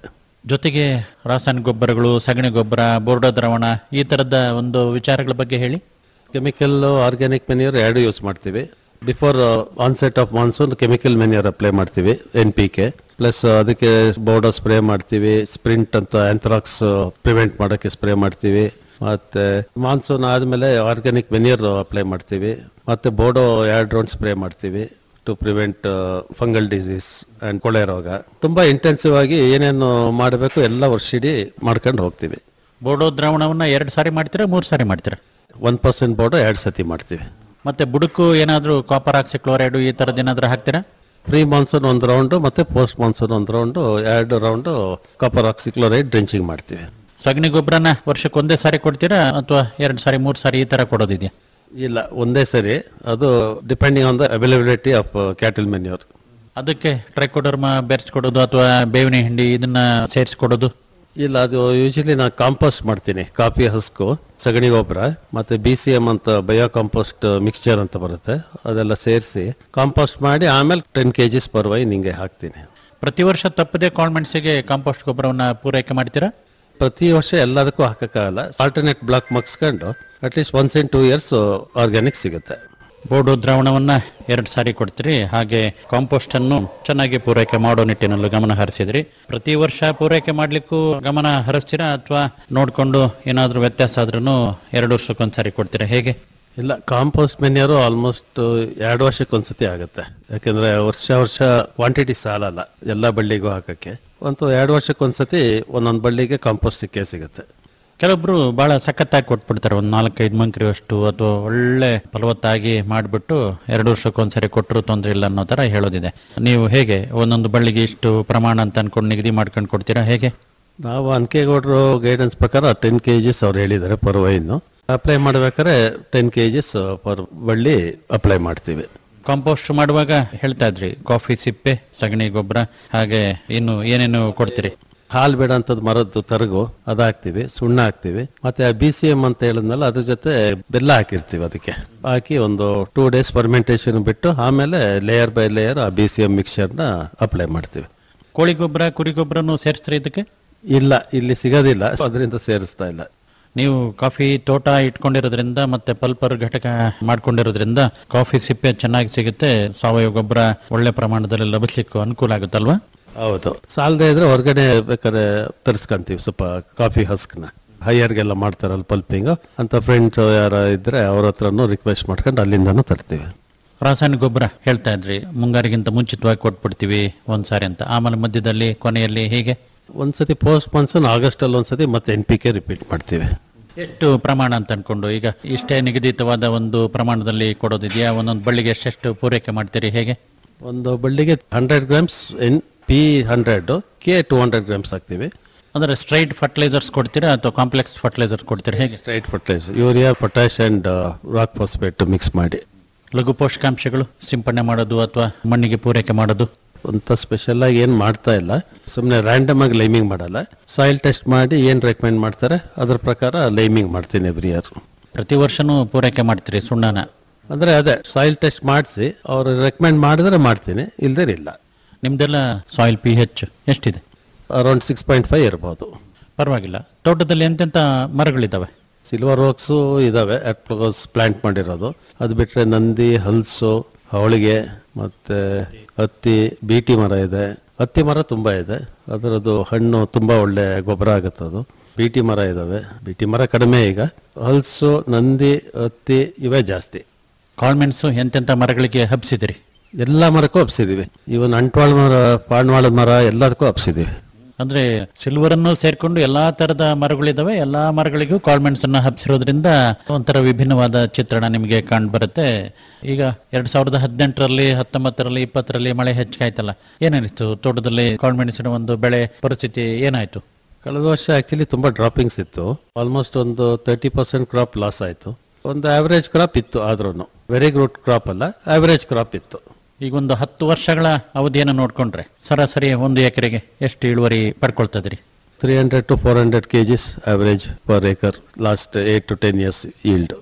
ಜೊತೆಗೆ ರಾಸಾಯನಿಕ ಗೊಬ್ಬರಗಳು ಸಗಣಿ ಗೊಬ್ಬರ ಬೋರ್ಡೋ ದ್ರಾವಣ ಈ ತರದ ಒಂದು ವಿಚಾರಗಳ ಬಗ್ಗೆ ಹೇಳಿ ಕೆಮಿಕಲ್ ಆರ್ಗ್ಯಾನಿಕ್ ಮೆನ್ಯೂರ್ ಎರಡು ಯೂಸ್ ಮಾಡ್ತೀವಿ before onset of monsoon chemical manure apply ಮಾಡ್ತೀವಿ ಎನ್ ಪಿ ಕೆ ಪ್ಲಸ್ ಅದಕ್ಕೆ ಬೋರ್ಡೋ ಸ್ಪ್ರೇ ಮಾಡ್ತೀವಿ ಸ್ಪ್ರಿಂಟ್ ಅಂತ ಆಂಥ್ರಾಕ್ಸ್ ಪ್ರಿವೆಂಟ್ ಮಾಡೋಕ್ಕೆ ಸ್ಪ್ರೇ ಮಾಡ್ತೀವಿ ಮತ್ತೆ ಮಾನ್ಸೂನ್ ಆದಮೇಲೆ ಆರ್ಗ್ಯಾನಿಕ್ ಮೆನ್ಯೂರ್ ಅಪ್ಲೈ ಮಾಡ್ತೀವಿ ಮತ್ತೆ ಬೋರ್ಡೋ ಎರಡು ರೌಂಡ್ ಸ್ಪ್ರೇ ಮಾಡ್ತೀವಿ to prevent fungal disease and ಕೊಳೆ ರೋಗ ತುಂಬಾ ಇಂಟೆನ್ಸಿವ್ ಆಗಿ ಏನೇನು ಮಾಡಬೇಕು ಎಲ್ಲ ವರ್ಷಿಡೀ ಮಾಡ್ಕೊಂಡು ಹೋಗ್ತೀವಿ ಬೋರ್ಡೋ ದ್ರಾವಣವನ್ನ ಎರಡು ಸಾರಿ ಮಾಡ್ತೀರಾ ಮೂರು ಸಾರಿ ಮಾಡ್ತೀರಾ ಒನ್ ಪರ್ಸೆಂಟ್ ಬೋರ್ಡೋ ಎರಡು ಸತಿ ಮಾಡ್ತೀವಿ ಮತ್ತೆ ಬುಡಕ್ಕೂ ಏನಾದರೂ ಕಾಪರ್ ಆಕ್ಸಿ ಕ್ಲೋರೈಡ್ ಈ ತರದ್ ಏನಾದರೂ ಹಾಕ್ತೀರಾ ಪ್ರೀ ಮಾನ್ಸೂನ್ ಒಂದು ರೌಂಡು ಮತ್ತೆ ಪೋಸ್ಟ್ ಮಾನ್ಸೂನ್ ಒಂದು ರೌಂಡು ಎರಡು ರೌಂಡು ಕಾಪರ್ ಆಕ್ಸಿಕ್ಲೋರೈಡ್ ಡ್ರೆಂಚಿಂಗ್ ಮಾಡ್ತೀವಿ ಸಗಣಿ ಗೊಬ್ಬರನ ವರ್ಷಕ್ಕೆ ಒಂದೇ ಸಾರಿ ಕೊಡ್ತೀರಾ ಅಥವಾ ಎರಡು ಸಾರಿ ಮೂರು ಸಾರಿ ಈ ತರ ಕೊಡೋದಿದೆಯಾ ಇಲ್ಲ ಒಂದೇ ಸರಿ ಅದು depending on the availability of cattle manure ಅದಕ್ಕೆ ಟ್ರೈಕೋಡರ್ಮ ಬೆರೆಸ್ಕೊಡೋದು ಅಥವಾ ಬೇವಿನ ಹಿಂಡಿ ಇದನ್ನ ಸೇರಿಸ್ಕೊಡೋದು ಇಲ್ಲ ಅದು ಯೂಶಲಿ ನಾನು ಕಾಂಪೋಸ್ಟ್ ಮಾಡ್ತೀನಿ ಕಾಫಿ ಹಸ್ಕು ಸಗಣಿ ಗೊಬ್ಬರ ಮತ್ತೆ ಬಿ ಸಿ ಎಂ ಅಂತ ಬಯೋ ಕಾಂಪೋಸ್ಟ್ ಮಿಕ್ಸ್ಚರ್ ಅಂತ ಬರುತ್ತೆ ಅದೆಲ್ಲ ಸೇರಿಸಿ ಕಾಂಪೋಸ್ಟ್ ಮಾಡಿ ಆಮೇಲೆ ಟೆನ್ ಕೆ ಜಿಸ್ ಪರ್ ವೈ ನಿಂಗೆ ಹಾಕ್ತೀನಿ ಪ್ರತಿ ವರ್ಷ ತಪ್ಪದೆ ಕಾಳ್ಮೆಣ್ಸಿಗೆ ಕಾಂಪೋಸ್ಟ್ ಗೊಬ್ಬರವನ್ನ ಪೂರೈಕೆ ಮಾಡ್ತೀರಾ ಪ್ರತಿ ವರ್ಷ ಎಲ್ಲದಕ್ಕೂ ಹಾಕಕ್ಕಾಗಲ್ಲ ಆಲ್ಟರ್ನೇಟ್ ಬ್ಲಾಕ್ ಮಗ್ಸ್ಕೊಂಡು at least once in two years organic ಸಿಗುತ್ತೆ ಬೋರ್ಡು ದ್ರಾವಣವನ್ನ ಎರಡು ಸಾರಿ ಕೊಡ್ತೀರಿ ಹಾಗೆ ಕಾಂಪೋಸ್ಟ್ ಅನ್ನು ಚೆನ್ನಾಗಿ ಪೂರೈಕೆ ಮಾಡೋ ನಿಟ್ಟಿನಲ್ಲೂ ಗಮನ ಹರಿಸಿದ್ರಿ ಪ್ರತಿ ವರ್ಷ ಪೂರೈಕೆ ಮಾಡ್ಲಿಕ್ಕೂ ಗಮನ ಹರಿಸ್ತೀರಾ ಅಥವಾ ನೋಡ್ಕೊಂಡು ಏನಾದ್ರೂ ವ್ಯತ್ಯಾಸ ಆದ್ರೂ ಎರಡು ವರ್ಷಕ್ಕೊಂದ್ಸಾರಿ ಕೊಡ್ತೀರಾ ಹೇಗೆ ಇಲ್ಲ ಕಾಂಪೋಸ್ಟ್ ಮೆನ್ಯೂರು ಆಲ್ಮೋಸ್ಟ್ ಎರಡು ವರ್ಷಕ್ಕೆ ಒಂದ್ಸತಿ ಆಗುತ್ತೆ ಯಾಕೆಂದ್ರೆ ವರ್ಷ ವರ್ಷ ಕ್ವಾಂಟಿಟಿ ಸಾಲಲ್ಲ ಎಲ್ಲ ಬಳ್ಳಿಗೂ ಹಾಕಕ್ಕೆ ಒಂದು ಎರಡು ವರ್ಷಕ್ಕೆ ಒಂದ್ಸತಿ ಒಂದೊಂದು ಬಳ್ಳಿಗೆ ಕಾಂಪೋಸ್ಟ್ ಸಿಕ್ಕೇ ಸಿಗುತ್ತೆ ಕೆಲವೊಬ್ರು ಬಹಳ ಸಖತ್ತಾಗಿ ಕೊಟ್ಬಿಡ್ತಾರೆ ಒಂದು ನಾಲ್ಕೈದು ಮಂಕ್ರಿ ಅಷ್ಟು ಅಥವಾ ಒಳ್ಳೆ ಫಲವತ್ತಾಗಿ ಮಾಡಿಬಿಟ್ಟು ಎರಡು ವರ್ಷಕ್ಕೊಂದ್ಸರಿ ಕೊಟ್ಟರು ತೊಂದರೆ ಇಲ್ಲ ಅನ್ನೋ ತರ ಹೇಳೋದಿದೆ ನೀವು ಹೇಗೆ ಒಂದೊಂದು ಬಳ್ಳಿಗೆ ಇಷ್ಟು ಪ್ರಮಾಣ ಅಂತ ಅನ್ಕೊಂಡು ನಿಗದಿ ಮಾಡ್ಕೊಂಡು ಕೊಡ್ತೀರಾ ಹೇಗೆ ನಾವು ಅನ್ಕೇಗೌಡರು ಗೈಡೆನ್ಸ್ ಪ್ರಕಾರ ಟೆನ್ ಕೆ ಜಿಸ್ ಅವ್ರು ಹೇಳಿದ್ದಾರೆ ಪರ್ ವೈನು ಅಪ್ಲೈ ಮಾಡ್ಬೇಕಾದ್ರೆ ಟೆನ್ ಕೆ ಜಿಸ್ ಪರ್ ಬಳ್ಳಿ ಅಪ್ಲೈ ಮಾಡ್ತೀವಿ ಕಾಂಪೋಸ್ಟ್ ಮಾಡುವಾಗ ಹೇಳ್ತಾ ಇದ್ರಿ ಕಾಫಿ ಸಿಪ್ಪೆ ಸಗಣಿ ಗೊಬ್ಬರ ಹಾಗೆ ಇನ್ನು ಏನೇನು ಕೊಡ್ತೀರಿ ಹಾಲು ಬೇಡ ಅಂತದ್ ಮರದ್ದು ತರಗು ಅದ್ ಹಾಕ್ತಿವಿ ಸುಣ್ಣ ಹಾಕ್ತಿವಿ ಮತ್ತೆ ಬಿ ಸಿ ಎಂ ಅಂತ ಹೇಳಿದ್ನಲ್ಲ ಅದ್ರ ಜೊತೆ ಬೆಲ್ಲ ಹಾಕಿರ್ತೀವಿ ಅದಕ್ಕೆ ಹಾಕಿ ಒಂದು ಟೂ ಡೇಸ್ ಫರ್ಮೆಂಟೇಶನ್ ಬಿಟ್ಟು ಆಮೇಲೆ ಲೇಯರ್ ಬೈ ಲೇಯರ್ ಆ ಬಿ ಸಿ ಎಂ ಮಿಕ್ಸ್ಚರ್ನ ಅಪ್ಲೈ ಮಾಡ್ತೀವಿ ಕೋಳಿ ಗೊಬ್ಬರ ಕುರಿ ಗೊಬ್ಬರನು ಸೇರಿಸ್ತೀರಿ ಇದಕ್ಕೆ ಇಲ್ಲ ಇಲ್ಲಿ ಸಿಗೋದಿಲ್ಲ ಅದರಿಂದ ಸೇರಿಸ್ತಾ ಇಲ್ಲ ನೀವು ಕಾಫಿ ತೋಟ ಇಟ್ಕೊಂಡಿರೋದ್ರಿಂದ ಮತ್ತೆ ಪಲ್ಪರ್ ಘಟಕ ಮಾಡ್ಕೊಂಡಿರೋದ್ರಿಂದ ಕಾಫಿ ಸಿಪ್ಪೆ ಚೆನ್ನಾಗಿ ಸಿಗುತ್ತೆ ಸಾವಯವ ಗೊಬ್ಬರ ಒಳ್ಳೆ ಪ್ರಮಾಣದಲ್ಲಿ ಲಭಿಸ್ಲಿಕ್ಕೂ ಅನುಕೂಲ ಆಗುತ್ತಲ್ವಾ ಹೌದು ಸಾಲದೇ ಇದ್ರೆ ಹೊರಗಡೆ ಬೇಕಾದ್ರೆ ತರಿಸ್ಕೊಂತೀವಿ ಸ್ವಲ್ಪ ಕಾಫಿ ಹಸ್ಕ್ನ ಹೈಯರ್ಗೆಲ್ಲ ಮಾಡ್ತಾರಲ್ಲ ಪಲ್ಪಿಂಗ್ ಅಂತ ಫ್ರೆಂಡ್ಸ್ ಯಾರ ಇದ್ರೆ ಅವ್ರ ಹತ್ರನೂ ರಿಕ್ವೆಸ್ಟ್ ಮಾಡ್ಕೊಂಡು ಅಲ್ಲಿಂದನೂ ತರ್ತೀವಿ ರಾಸಾಯನಿಕ ಗೊಬ್ಬರ ಹೇಳ್ತಾ ಇದ್ರಿ ಮುಂಗಾರಿಗಿಂತ ಮುಂಚಿತವಾಗಿ ಕೊಟ್ಬಿಡ್ತೀವಿ ಒಂದ್ಸಾರಿ ಅಂತ ಆಮೇಲೆ ಮಧ್ಯದಲ್ಲಿ ಕೊನೆಯಲ್ಲಿ ಹೀಗೆ ಒಂದ್ಸತಿ ಪೋಸ್ಟ್ ಮಾನ್ಸೂನ್ ಆಗಸ್ಟ್ ಅಲ್ಲಿ ಒಂದ್ಸತಿ ಮತ್ತೆ ಎನ್ ಪಿ ಕೆ ರಿಪೀಟ್ ಮಾಡ್ತೀವಿ ಎಷ್ಟು ಪ್ರಮಾಣ ಅಂತ ಅನ್ಕೊಂಡು ಈಗ ಇಷ್ಟೇ ನಿಗದಿತವಾದ ಒಂದು ಪ್ರಮಾಣದಲ್ಲಿ ಕೊಡೋದಿದೆಯಾ ಒಂದೊಂದು ಬಳ್ಳಿಗೆ ಎಷ್ಟೆಷ್ಟು ಪೂರೈಕೆ ಮಾಡ್ತೀರಿ ಹೇಗೆ ಒಂದು ಬಳ್ಳಿಗೆ hundred grams N P hundred K two hundred grams ಹಾಕ್ತೀವಿ ಅಂದ್ರೆ ಸ್ಟ್ರೈಟ್ ಫರ್ಟಿಲೈಸರ್ಸ್ ಕೊಡ್ತೀರಾ ಅಥವಾ ಕಾಂಪ್ಲೆಕ್ಸ್ ಫರ್ಟಿಲೈಸರ್ ಕೊಡ್ತೀರಾ ಹೇಗೆ straight fertiliser urea potash and rock phosphate mix ಮಾಡಿ ಲಘು ಪೋಷಕಾಂಶಗಳು ಸಿಂಪಡಣೆ ಮಾಡೋದು ಅಥವಾ ಮಣ್ಣಿಗೆ ಪೂರೈಕೆ ಮಾಡೋದು ಅಂತ ಸ್ಪೆಷಲ್ ಆಗಿ ಏನ್ ಮಾಡ್ತಾ ಇಲ್ಲ ಸುಮ್ಮನೆ ರ್ಯಾಂಡಮ್ ಆಗಿ ಲೈಮಿಂಗ್ ಮಾಡಲ್ಲ ಸಾಯಿಲ್ ಟೆಸ್ಟ್ ಮಾಡಿ ಏನ್ ರೆಕಮೆಂಡ್ ಮಾಡ್ತಾರೆ ಅದ್ರ ಪ್ರಕಾರ ಲೈಮಿಂಗ್ ಮಾಡ್ತೀನಿ ಎವ್ರಿ ಇಯರ್ ಪ್ರತಿ ವರ್ಷನೂ ಪೂರೈಕೆ ಮಾಡ್ತೀರಿ ಸುಣ್ಣನ ಅಂದ್ರೆ ಅದೇ ಸಾಯಿಲ್ ಟೆಸ್ಟ್ ಮಾಡಿಸಿ ಅವ್ರು ರೆಕಮೆಂಡ್ ಮಾಡಿದ್ರೆ ಮಾಡ್ತೀನಿ ಇಲ್ದೇ ಇಲ್ಲ ನಿಮ್ದೆಲ್ಲ ಸಾಯಿಲ್ ಪಿ ಹೆಚ್ ಎಷ್ಟಿದೆ ಅರೌಂಡ್ ಸಿಕ್ಸ್ ಪಾಯಿಂಟ್ ಫೈವ್ ಇರ್ಬೋದು ಪರವಾಗಿಲ್ಲ ತೋಟದಲ್ಲಿ ಎಂತೆಂತ ಮರಗಳಿದ್ದಾವೆ ಸಿಲ್ವರ್ ಓಕ್ಸು ಇದಾವೆ ಅಟ್ಲೋಸ್ ಪ್ಲಾಂಟ್ ಮಾಡಿರೋದು ಅದು ಬಿಟ್ರೆ ನಂದಿ ಹಲ್ಸು ಅವಳಿಗೆ ಮತ್ತೆ ಹತ್ತಿ ಬೀಟಿ ಮರ ಇದೆ ಹತ್ತಿ ಮರ ತುಂಬಾ ಇದೆ ಅದರದ್ದು ಹಣ್ಣು ತುಂಬಾ ಒಳ್ಳೆ ಗೊಬ್ಬರ ಆಗುತ್ತೆ ಅದು ಬೀಟಿ ಮರ ಇದಾವೆ ಬೀಟಿ ಮರ ಕಡಿಮೆ ಈಗ ಹಲ್ಸು ನಂದಿ ಹತ್ತಿ ಇವೇ ಜಾಸ್ತಿ ಕಾಳ್ಮೆಣಸು ಎಂತೆಂತ ಮರಗಳಿಗೆ ಹಬ್ಸಿದಿರಿ ಎಲ್ಲ ಮರಕ್ಕೂ ಹಬ್ಸಿದೀವಿ ಇವನ್ ಅಂಟ್ವಾಳ ಮರ ಪಾಣ್ವಾಳದ ಮರ ಎಲ್ಲದಕ್ಕೂ ಹಬ್ಸಿದೀವಿ ಅಂದ್ರೆ ಸಿಲ್ವರ್ ಅನ್ನು ಸೇರ್ಕೊಂಡು ಎಲ್ಲಾ ತರದ ಮರಗಳಿದಾವೆ ಎಲ್ಲಾ ಮರಗಳಿಗೂ ಕಾಳ್ಮೆಣಸನ್ನ ಹಬ್ಸಿರೋದ್ರಿಂದ ಒಂಥರ ವಿಭಿನ್ನವಾದ ಚಿತ್ರಣ ನಿಮಗೆ ಕಂಡು ಬರುತ್ತೆ ಈಗ ಎರಡ್ ಸಾವಿರದ ಹದಿನೆಂಟರಲ್ಲಿ ಹತ್ತೊಂಬತ್ತರಲ್ಲಿ ಇಪ್ಪತ್ತರಲ್ಲಿ ಮಳೆ ಹೆಚ್ಚಾಯ್ತಲ್ಲ ಏನಿಸ್ತು ತೋಟದಲ್ಲಿ ಕಾಳ್ಮೆಣಸಿನ ಒಂದು ಬೆಳೆ ಪರಿಸ್ಥಿತಿ ಏನಾಯ್ತು ಕಳೆದ ವರ್ಷ ಆಕ್ಚುಲಿ ತುಂಬಾ ಡ್ರಾಪಿಂಗ್ಸ್ ಇತ್ತು ಆಲ್ಮೋಸ್ಟ್ ಒಂದು ತರ್ಟಿ ಪರ್ಸೆಂಟ್ ಕ್ರಾಪ್ ಲಾಸ್ ಆಯ್ತು ಒಂದು ಆವರೇಜ್ ಕ್ರಾಪ್ ಇತ್ತು ಆದ್ರೂ ವೆರಿ ಗುಡ್ ಕ್ರಾಪ್ ಅಲ್ಲ ಆವರೇಜ್ ಕ್ರಾಪ್ ಇತ್ತು ಈಗ ಒಂದು ಹತ್ತು ವರ್ಷಗಳ ಅವಧಿಯನ್ನು ನೋಡ್ಕೊಂಡ್ರೆ ಸರಾಸರಿ ಒಂದು ಎಕರೆಗೆ ಎಷ್ಟು ಇಳುವರಿ ಪಡ್ಕೊಳ್ತದ್ರಿ three hundred to four hundred K Gs average per acre last eight to ten years yield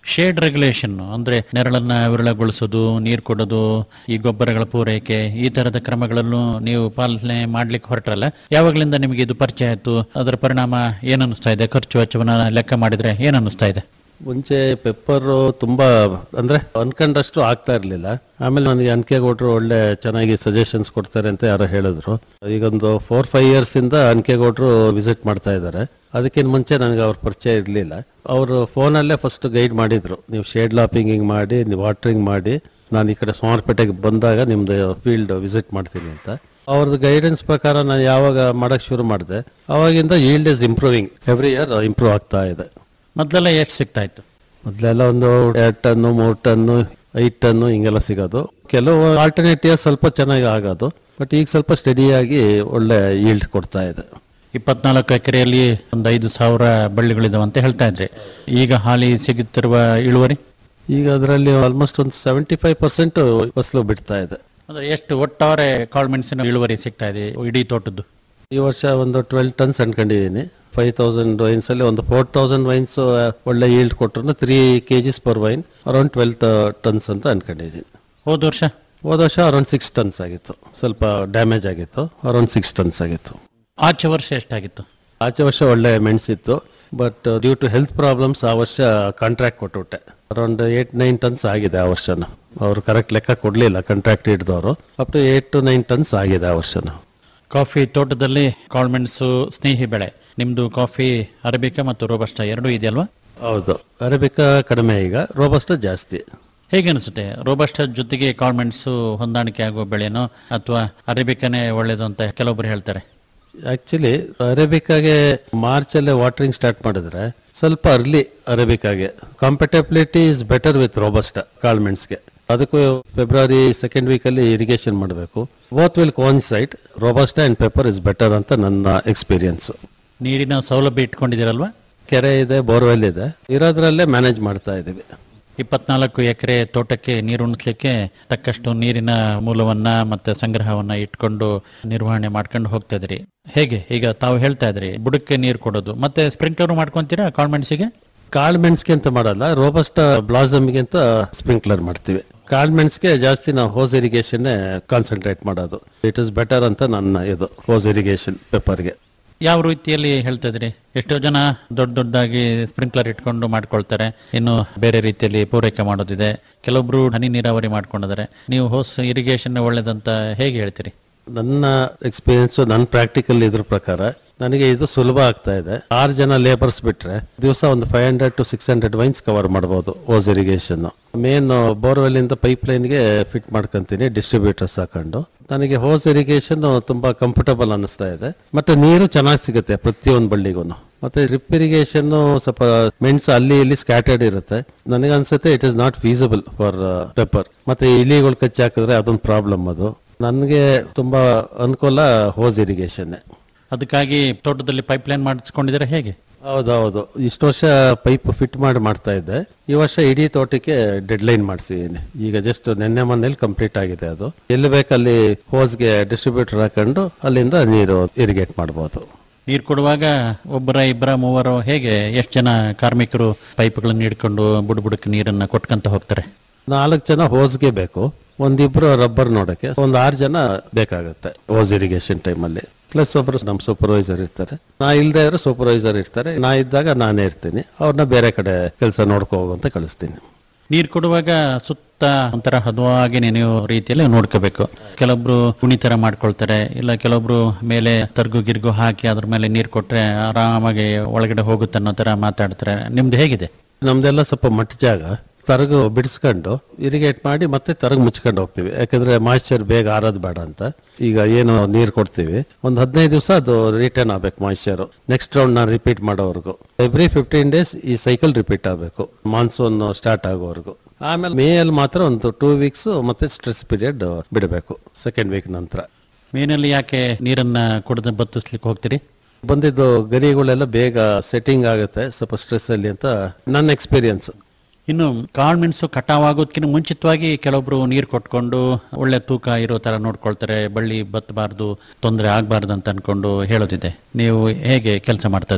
shade regulation ಅಂದ್ರೆ ನೆರಳನ್ನ ವಿರಳಗೊಳಿಸೋದು ನೀರು ಕೊಡೋದು ಈ ಗೊಬ್ಬರಗಳ ಪೂರೈಕೆ ಈ ತರದ ಕ್ರಮಗಳನ್ನು ನೀವು ಪಾಲನೆ ಮಾಡ್ಲಿಕ್ಕೆ ಹೊರಟ್ರಲ್ಲ ಯಾವಾಗಲಿಂದ ನಿಮಗೆ ಇದು ಪರಿಚಯ ಆಯ್ತು ಅದರ ಪರಿಣಾಮ ಏನ್ ಅನ್ನಿಸ್ತಾ ಇದೆ ಖರ್ಚು ವೆಚ್ಚವನ್ನ ಲೆಕ್ಕ ಮಾಡಿದ್ರೆ ಏನ್ ಅನ್ನಿಸ್ತಾ ಇದೆ ಮುಂಚೆ ಪೆಪ್ಪರ್ ತುಂಬಾ ಅಂದ್ರೆ ಅನ್ಕೊಂಡಷ್ಟು ಆಗ್ತಾ ಇರ್ಲಿಲ್ಲ ಆಮೇಲೆ ನನಗೆ ಅನ್ಕೇಗೌಡರು ಒಳ್ಳೆ ಚೆನ್ನಾಗಿ ಸಜೆಷನ್ಸ್ ಕೊಡ್ತಾರೆ ಅಂತ ಯಾರೋ ಹೇಳಿದ್ರು ಈಗೊಂದು ಫೋರ್ ಫೈವ್ ಇಯರ್ಸ್ ಇಂದ ಅನ್ಕೇಗೌಡರು ವಿಸಿಟ್ ಮಾಡ್ತಾ ಇದ್ದಾರೆ ಅದಕ್ಕಿಂತ ಮುಂಚೆ ನನಗೆ ಅವ್ರ ಪರಿಚಯ ಇರಲಿಲ್ಲ ಅವರು ಫೋನಲ್ಲೇ ಫಸ್ಟ್ ಗೈಡ್ ಮಾಡಿದ್ರು ನೀವು ಶೇಡ್ ಲಾಪಿಂಗ್ ಹಿಂಗ್ ಮಾಡಿ ನೀವು ವಾಟರಿಂಗ್ ಮಾಡಿ ನಾನು ಈ ಕಡೆ ಸೋಮವಾರಪೇಟೆಗೆ ಬಂದಾಗ ನಿಮ್ದು ಫೀಲ್ಡ್ ವಿಸಿಟ್ ಮಾಡ್ತೀನಿ ಅಂತ ಅವ್ರದ್ದು ಗೈಡೆನ್ಸ್ ಪ್ರಕಾರ ನಾನು ಯಾವಾಗ ಮಾಡಕ್ ಶುರು ಮಾಡಿದೆ ಅವಾಗಿಂದ yield is improving every year improve ಆಗ್ತಾ ಇದೆ ಮೊದಲೆಲ್ಲ ಎಷ್ಟು ಸಿಗ್ತಾ ಇತ್ತು ಮೊದಲೆಲ್ಲ ಒಂದು ಎರಡು ಟನ್ನು ಮೂರು ಟನ್ನು ಐದು ಟನ್ನು ಹಿಂಗೆಲ್ಲ ಸಿಗೋದು ಕೆಲವು ಆಲ್ಟರ್ನೇಟ್ ಇಯರ್ ಸ್ವಲ್ಪ ಚೆನ್ನಾಗಿ ಆಗೋದು ಬಟ್ ಈಗ ಸ್ವಲ್ಪ ಸ್ಟಡಿಯಾಗಿ ಒಳ್ಳೆ ಈಲ್ಡ್ ಕೊಡ್ತಾ ಇದೆ ಇಪ್ಪತ್ನಾಲ್ಕು ಎಕರೆಯಲ್ಲಿ ಒಂದು ಐದು ಸಾವಿರ ಬಳ್ಳಿಗಳಿದಾವೆ ಅಂತ ಹೇಳ್ತಾ ಇದ್ರಿ ಈಗ ಹಾಲಿ ಸಿಗುತ್ತಿರುವ ಇಳುವರಿ ಈಗ ಅದರಲ್ಲಿ ಆಲ್ಮೋಸ್ಟ್ ಒಂದು ಸೆವೆಂಟಿ ಫೈವ್ ಪರ್ಸೆಂಟ್ ಫಸಲು ಬಿಡ್ತಾ ಇದೆ ಅಂದ್ರೆ ಎಷ್ಟು ಒಟ್ಟಾರೆ ಕಾಳುಮೆಣಸಿನ ಇಳುವರಿ ಸಿಗ್ತಾ ಇದೆ ಇಡೀ ತೋಟದ್ದು ಈ ವರ್ಷ ಒಂದು ಟ್ವೆಲ್ ಟನ್ಸ್ ಅನ್ಕೊಂಡಿದ್ದೀನಿ ಫೈವ್ ತೌಸಂಡ್ ವೈನ್ಸ್ ಅಲ್ಲಿ ಒಂದು ಫೋರ್ ತೌಸಂಡ್ ವೈನ್ಸ್ ಒಳ್ಳೆ ಈಲ್ಡ್ ಕೊಟ್ಟರು three K Gs per vine around twelve tons ಅಂತ ಅನ್ಕೊಂಡಿದ್ದೀನಿ ಹೋದ ವರ್ಷ ಹೋದ ವರ್ಷ ಅರೌಂಡ್ ಸಿಕ್ಸ್ ಟನ್ಸ್ ಆಗಿತ್ತು ಸ್ವಲ್ಪ ಡ್ಯಾಮೇಜ್ ಆಗಿತ್ತು ಅರೌಂಡ್ ಸಿಕ್ಸ್ ಟನ್ಸ್ ಆಗಿತ್ತು ಆಚೆ ವರ್ಷ ಎಷ್ಟಾಗಿತ್ತು ಆಚೆ ವರ್ಷ ಒಳ್ಳೆ ಮೆಣಸಿತ್ತು but due to health problems ಆ ವರ್ಷ ಕಾಂಟ್ರಾಕ್ಟ್ ಕೊಟ್ಟುಬಿಟ್ಟೆ ಅರೌಂಡ್ ಏಟ್ ನೈನ್ ಟನ್ಸ್ ಆಗಿದೆ ಆ ವರ್ಷನ ಅವರು ಕರೆಕ್ಟ್ ಲೆಕ್ಕ ಕೊಡಲಿಲ್ಲ ಕಾಂಟ್ರಾಕ್ಟ್ ಹಿಡಿದವರು up to eight to nine tons ಆಗಿದೆ ಆ ವರ್ಷನ ಕಾಫಿ ತೋಟದಲ್ಲಿ ಕಾಳುಮೆಣಸು ಸ್ನೇಹಿ ಬೆಳೆ ನಿಮ್ದು ಕಾಫಿ ಅರಬಿಕಾ ಮತ್ತು ರೋಬಸ್ಟ ಎರಡೂ ಇದೆಯಲ್ವಾ ಹೌದು ಅರೇಬಿಕಾ ಕಡಿಮೆ ಈಗ ರೋಬಸ್ಟ ಜಾಸ್ತಿ ಹೇಗೆ ಅನಿಸುತ್ತೆ ರೋಬಸ್ಟ ಜೊತೆಗೆ ಕಾಳುಮೆಣಸು ಹೊಂದಾಣಿಕೆ ಆಗುವ ಬೆಳೆನೋ ಅಥವಾ ಅರೇಬಿಕಾನೇ ಒಳ್ಳೇದು ಅಂತ ಕೆಲವೊಬ್ರು ಹೇಳ್ತಾರೆ ಆಕ್ಚುಲಿ ಅರೇಬಿಕಾಗೆ ಮಾರ್ಚ್ ಅಲ್ಲೇ ವಾಟರಿಂಗ್ ಸ್ಟಾರ್ಟ್ ಮಾಡಿದ್ರೆ ಸ್ವಲ್ಪ ಅರ್ಲಿ ಅರೇಬಿಕಾಗೆ compatibility is better with robusta ಕಾಳ್ಮೆಣ್ಸ್ಗೆ ಅದಕ್ಕೂ ಫೆಬ್ರವರಿ ಸೆಕೆಂಡ್ ವೀಕ್ ಅಲ್ಲಿ ಇರಿಗೇಷನ್ ಮಾಡಬೇಕು both will coincide robusta and pepper is better ಅಂತ ನನ್ನ ಎಕ್ಸ್ಪೀರಿಯನ್ಸ್ ನೀರಿನ ಸೌಲಭ್ಯ ಇಟ್ಕೊಂಡಿದ್ದೀರಲ್ವಾ ಕೆರೆ ಇದೆ ಬೋರ್ವೆಲ್ ಇದೆ ಇರೋದ್ರಲ್ಲೇ ಮ್ಯಾನೇಜ್ ಮಾಡ್ತಾ ಇದೀವಿ ಇಪ್ಪತ್ನಾಲ್ಕು ಎಕರೆ ತೋಟಕ್ಕೆ ನೀರು ಉಣಿಸ್ಲಿಕ್ಕೆ ತಕ್ಕಷ್ಟು ನೀರಿನ ಮೂಲವನ್ನ ಮತ್ತೆ ಸಂಗ್ರಹವನ್ನ ಇಟ್ಕೊಂಡು ನಿರ್ವಹಣೆ ಮಾಡ್ಕೊಂಡು ಹೋಗ್ತಾ ಇದ್ರಿ ಹೇಗೆ ಈಗ ತಾವು ಹೇಳ್ತಾ ಇದ್ರಿ ಬುಡಕ್ಕೆ ನೀರು ಕೊಡೋದು ಮತ್ತೆ ಸ್ಪ್ರಿಂಕ್ಲರ್ ಮಾಡ್ಕೊಂತೀರಾ ಕಾಳ್ಮೆಣಸಿಗೆ ಕಾಳು ಮೆಣಸಿಗೆ ಅಂತ ಮಾಡಲ್ಲ ರೋಬಸ್ಟ ಬ್ಲಾಸಮ್ಗೆ ಅಂತ ಸ್ಪ್ರಿಂಕ್ಲರ್ ಮಾಡ್ತೀವಿ ಕಾಳು ಮೆಣಸಿಗೆ ಜಾಸ್ತಿ ನಾವು ಹೋಸ್ ಇರಿಗೇಷನ್ ಕಾನ್ಸಂಟ್ರೇಟ್ ಮಾಡೋದು ಇಟ್ ಇಸ್ ಬೆಟರ್ ಅಂತ ನನ್ನ ಇದು ಹೋಸ್ ಇರಿಗೇಷನ್ ಪೆಪ್ಪರ್ಗೆ ಯಾವ ರೀತಿಯಲ್ಲಿ ಹೇಳ್ತಾ ಇದ್ರಿ ಎಷ್ಟೋ ಜನ ದೊಡ್ಡ ದೊಡ್ಡದಾಗಿ ಸ್ಪ್ರಿಂಕ್ಲರ್ ಇಟ್ಕೊಂಡು ಮಾಡ್ಕೊಳ್ತಾರೆ ಇನ್ನು ಬೇರೆ ರೀತಿಯಲ್ಲಿ ಪೂರೈಕೆ ಮಾಡೋದಿದೆ ಕೆಲವೊಬ್ರು ಹನಿ ನೀರಾವರಿ ಮಾಡ್ಕೊಂಡಿದ್ದಾರೆ ನೀವು ಹೋಸ್ ಇರಿಗೇಷನ್ ಒಳ್ಳೇದಂತ ಹೇಗೆ ಹೇಳ್ತೀರಿ ನನ್ನ ಎಕ್ಸ್ಪೀರಿಯನ್ಸ್ ನನ್ನ ಪ್ರಾಕ್ಟಿಕಲ್ ಇದ್ರ ಪ್ರಕಾರ ನನಗೆ ಇದು ಸುಲಭ ಆಗ್ತಾ ಇದೆ ಆರು ಜನ ಲೇಬರ್ಸ್ ಬಿಟ್ರೆ ದಿವಸ ಒಂದು five hundred to six hundred vines cover ಮಾಡಬಹುದು ಓಸ್ ಇರಿಗೇಷನ್ ಮೇನ್ ಬೋರ್ವೆಲ್ ಇಂದ ಪೈಪ್ ಲೈನ್ಗೆ ಫಿಟ್ ಮಾಡ್ಕೊಂತೀನಿ ಡಿಸ್ಟ್ರಿಬ್ಯೂಟರ್ಸ್ ಹಾಕೊಂಡು ನನಗೆ ಹೋಸ್ ಇರಿಗೇಷನ್ ತುಂಬಾ ಕಂಫರ್ಟಬಲ್ ಅನಿಸ್ತಾ ಇದೆ ಮತ್ತೆ ನೀರು ಚೆನ್ನಾಗಿ ಸಿಗುತ್ತೆ ಪ್ರತಿಯೊಂದು ಬಳ್ಳಿಗೂ ಮತ್ತೆ ರಿಪ್ ಇರಿಗೇಷನ್ ಸ್ವಲ್ಪ ಮೆಣಸು ಅಲ್ಲಿ ಇಲ್ಲಿ ಸ್ಕ್ಯಾಟರ್ಡ್ ಇರುತ್ತೆ ನನಗೆ ಅನ್ಸುತ್ತೆ it is not feasible for pepper ಮತ್ತೆ ಇಲಿಗಳು ಕಚ್ಚಿ ಹಾಕಿದ್ರೆ ಅದೊಂದು ಪ್ರಾಬ್ಲಮ್ ಅದು ನನಗೆ ತುಂಬಾ ಅನುಕೂಲ ಹೋಸ್ ಇರಿಗೇಷನ್ ಅದಕ್ಕಾಗಿ ತೋಟದಲ್ಲಿ ಪೈಪ್ ಲೈನ್ ಮಾಡಿಸ್ಕೊಂಡಿದ್ದಾರೆ ಹೇಗೆ ಹೌದೌದು ಇಷ್ಟು ವರ್ಷ ಪೈಪ್ ಫಿಟ್ ಮಾಡಿ ಮಾಡ್ತಾ ಇದ್ದೆ ಈ ವರ್ಷ ಇಡೀ ತೋಟಕ್ಕೆ ಡೆಡ್ ಲೈನ್ ಮಾಡಿಸಿದ್ದೀನಿ ಈಗ ಜಸ್ಟ್ ನಿನ್ನೆ ಮೊನ್ನೆಲಿ ಕಂಪ್ಲೀಟ್ ಆಗಿದೆ ಅದು ಎಲ್ಲಿ ಬೇಕಲ್ಲಿ ಹೋಸ್ಗೆ ಡಿಸ್ಟ್ರಿಬ್ಯೂಟರ್ ಹಾಕೊಂಡು ಅಲ್ಲಿಂದ ನೀರು ಇರಿಗೇಟ್ ಮಾಡ್ಬೋದು ನೀರು ಕೊಡುವಾಗ ಒಬ್ಬರ ಇಬ್ಬರ ಮೂವರು ಹೇಗೆ ಎಷ್ಟು ಜನ ಕಾರ್ಮಿಕರು ಪೈಪ್ಗಳನ್ನು ಹಿಡ್ಕೊಂಡು ಬುಡ ಬುಡಕ್ಕೆ ನೀರನ್ನ ಕೊಟ್ಕೊಂತ ಹೋಗ್ತಾರೆ ನಾಲ್ಕು ಜನ ಹೋಸ್ಗೆ ಬೇಕು ಒಂದಿಬ್ರು ರಬ್ಬರ್ ನೋಡಕ್ಕೆ ಒಂದ್ ಆರು ಜನ ಬೇಕಾಗುತ್ತೆ ಹೋಸ್ ಇರಿಗೇಷನ್ ಟೈಮಲ್ಲಿ ಪ್ಲಸ್ ಒಬ್ರು ನಮ್ಮ ಸೂಪರ್ವೈಸರ್ ಇರ್ತಾರೆ ನಾ ಇಲ್ದೇ ಇರೋ ಸೂಪರ್ವೈಸರ್ ಇರ್ತಾರೆ ನಾ ಇದ್ದಾಗ ನಾನೇ ಇರ್ತೀನಿ ಅವ್ರನ್ನ ಬೇರೆ ಕಡೆ ಕೆಲಸ ನೋಡ್ಕೋ ಹೋಗು ಅಂತ ಕಳಿಸ್ತೀನಿ ನೀರು ಕೊಡುವಾಗ ಸುತ್ತ ಒಂಥರ ಹದವಾಗಿ ನೆನೆಯೋ ರೀತಿಯಲ್ಲಿ ನೋಡ್ಕೋಬೇಕು ಕೆಲವೊಬ್ರು ಕುಣಿ ತರ ಮಾಡ್ಕೊಳ್ತಾರೆ ಇಲ್ಲ ಕೆಲವೊಬ್ರು ಮೇಲೆ ತರ್ಗು ಗಿರ್ಗು ಹಾಕಿ ಅದ್ರ ಮೇಲೆ ನೀರು ಕೊಟ್ರೆ ಆರಾಮಾಗಿ ಒಳಗಡೆ ಹೋಗುತ್ತೆ ಅನ್ನೋ ತರ ಮಾತಾಡ್ತಾರೆ ನಿಮ್ದು ಹೇಗಿದೆ ನಮ್ದೆಲ್ಲ ಸ್ವಲ್ಪ ಮಟ್ಟ ಜಾಗ ತರಗು ಬಿಡಿಸ್ಕೊಂಡು ಇರಿಗೇಟ್ ಮಾಡಿ ಮತ್ತೆ ತರಗ್ ಮುಚ್ಕೊಂಡು ಹೋಗ್ತೀವಿ ಯಾಕಂದ್ರೆ ಮಾಯಿಶ್ಚರ್ ಬೇಗ ಆರೋದು ಬೇಡ ಅಂತ ಈಗ ಏನು ನೀರು ಕೊಡ್ತೀವಿ ಒಂದು ಹದಿನೈದು ದಿವಸ ಅದು ರಿಟರ್ನ್ ಆಗ್ಬೇಕು ಮಾಯಿಶ್ಚರ್ ನೆಕ್ಸ್ಟ್ ರೌಂಡ್ ನಾನು ರಿಪೀಟ್ ಮಾಡೋವರೆಗೂ ಎವ್ರಿ ಫಿಫ್ಟೀನ್ ಡೇಸ್ ಈ ಸೈಕಲ್ ರಿಪೀಟ್ ಆಗಬೇಕು ಮಾನ್ಸೂನ್ ಸ್ಟಾರ್ಟ್ ಆಗೋವರೆಗೂ ಆಮೇಲೆ ಮೇ ಅಲ್ಲಿ ಮಾತ್ರ ಒಂದು ಟೂ ವೀಕ್ಸ್ ಮತ್ತೆ ಸ್ಟ್ರೆಸ್ ಪೀರಿಯಡ್ ಬಿಡಬೇಕು ಸೆಕೆಂಡ್ ವೀಕ್ ನಂತರ ಮೇನಲ್ಲಿ ಯಾಕೆ ನೀರನ್ನ ಕುಡಿದು ಬತ್ತಿಸ್ಲಿಕ್ಕೆ ಹೋಗ್ತೀರಿ ಬಂದಿದ್ದು ಗರಿಗಳೆಲ್ಲ ಬೇಗ ಸೆಟ್ಟಿಂಗ್ ಆಗುತ್ತೆ ಸ್ವಲ್ಪ ಸ್ಟ್ರೆಸ್ ಅಲ್ಲಿ ಅಂತ ನನ್ನ ಎಕ್ಸ್ಪೀರಿಯನ್ಸ್ ಇನ್ನು ಕಾಳುಮೆಣಸು ಕಟಾವಾಗೋದಕ್ಕಿಂತ ಮುಂಚಿತವಾಗಿ ಕೆಲವೊಬ್ರು ನೀರು ಕೊಟ್ಕೊಂಡು ಒಳ್ಳೆ ತೂಕ ಇರೋ ತರ ನೋಡ್ಕೊಳ್ತಾರೆ ಬಳ್ಳಿ ಬತ್ತಬಾರ್ದು ತೊಂದರೆ ಆಗಬಾರ್ದು ಅಂತ ಅನ್ಕೊಂಡು ಹೇಳೋದಿದೆ ನೀವು ಹೇಗೆ ಕೆಲಸ ಮಾಡ್ತಾ ಇದ್ರಿ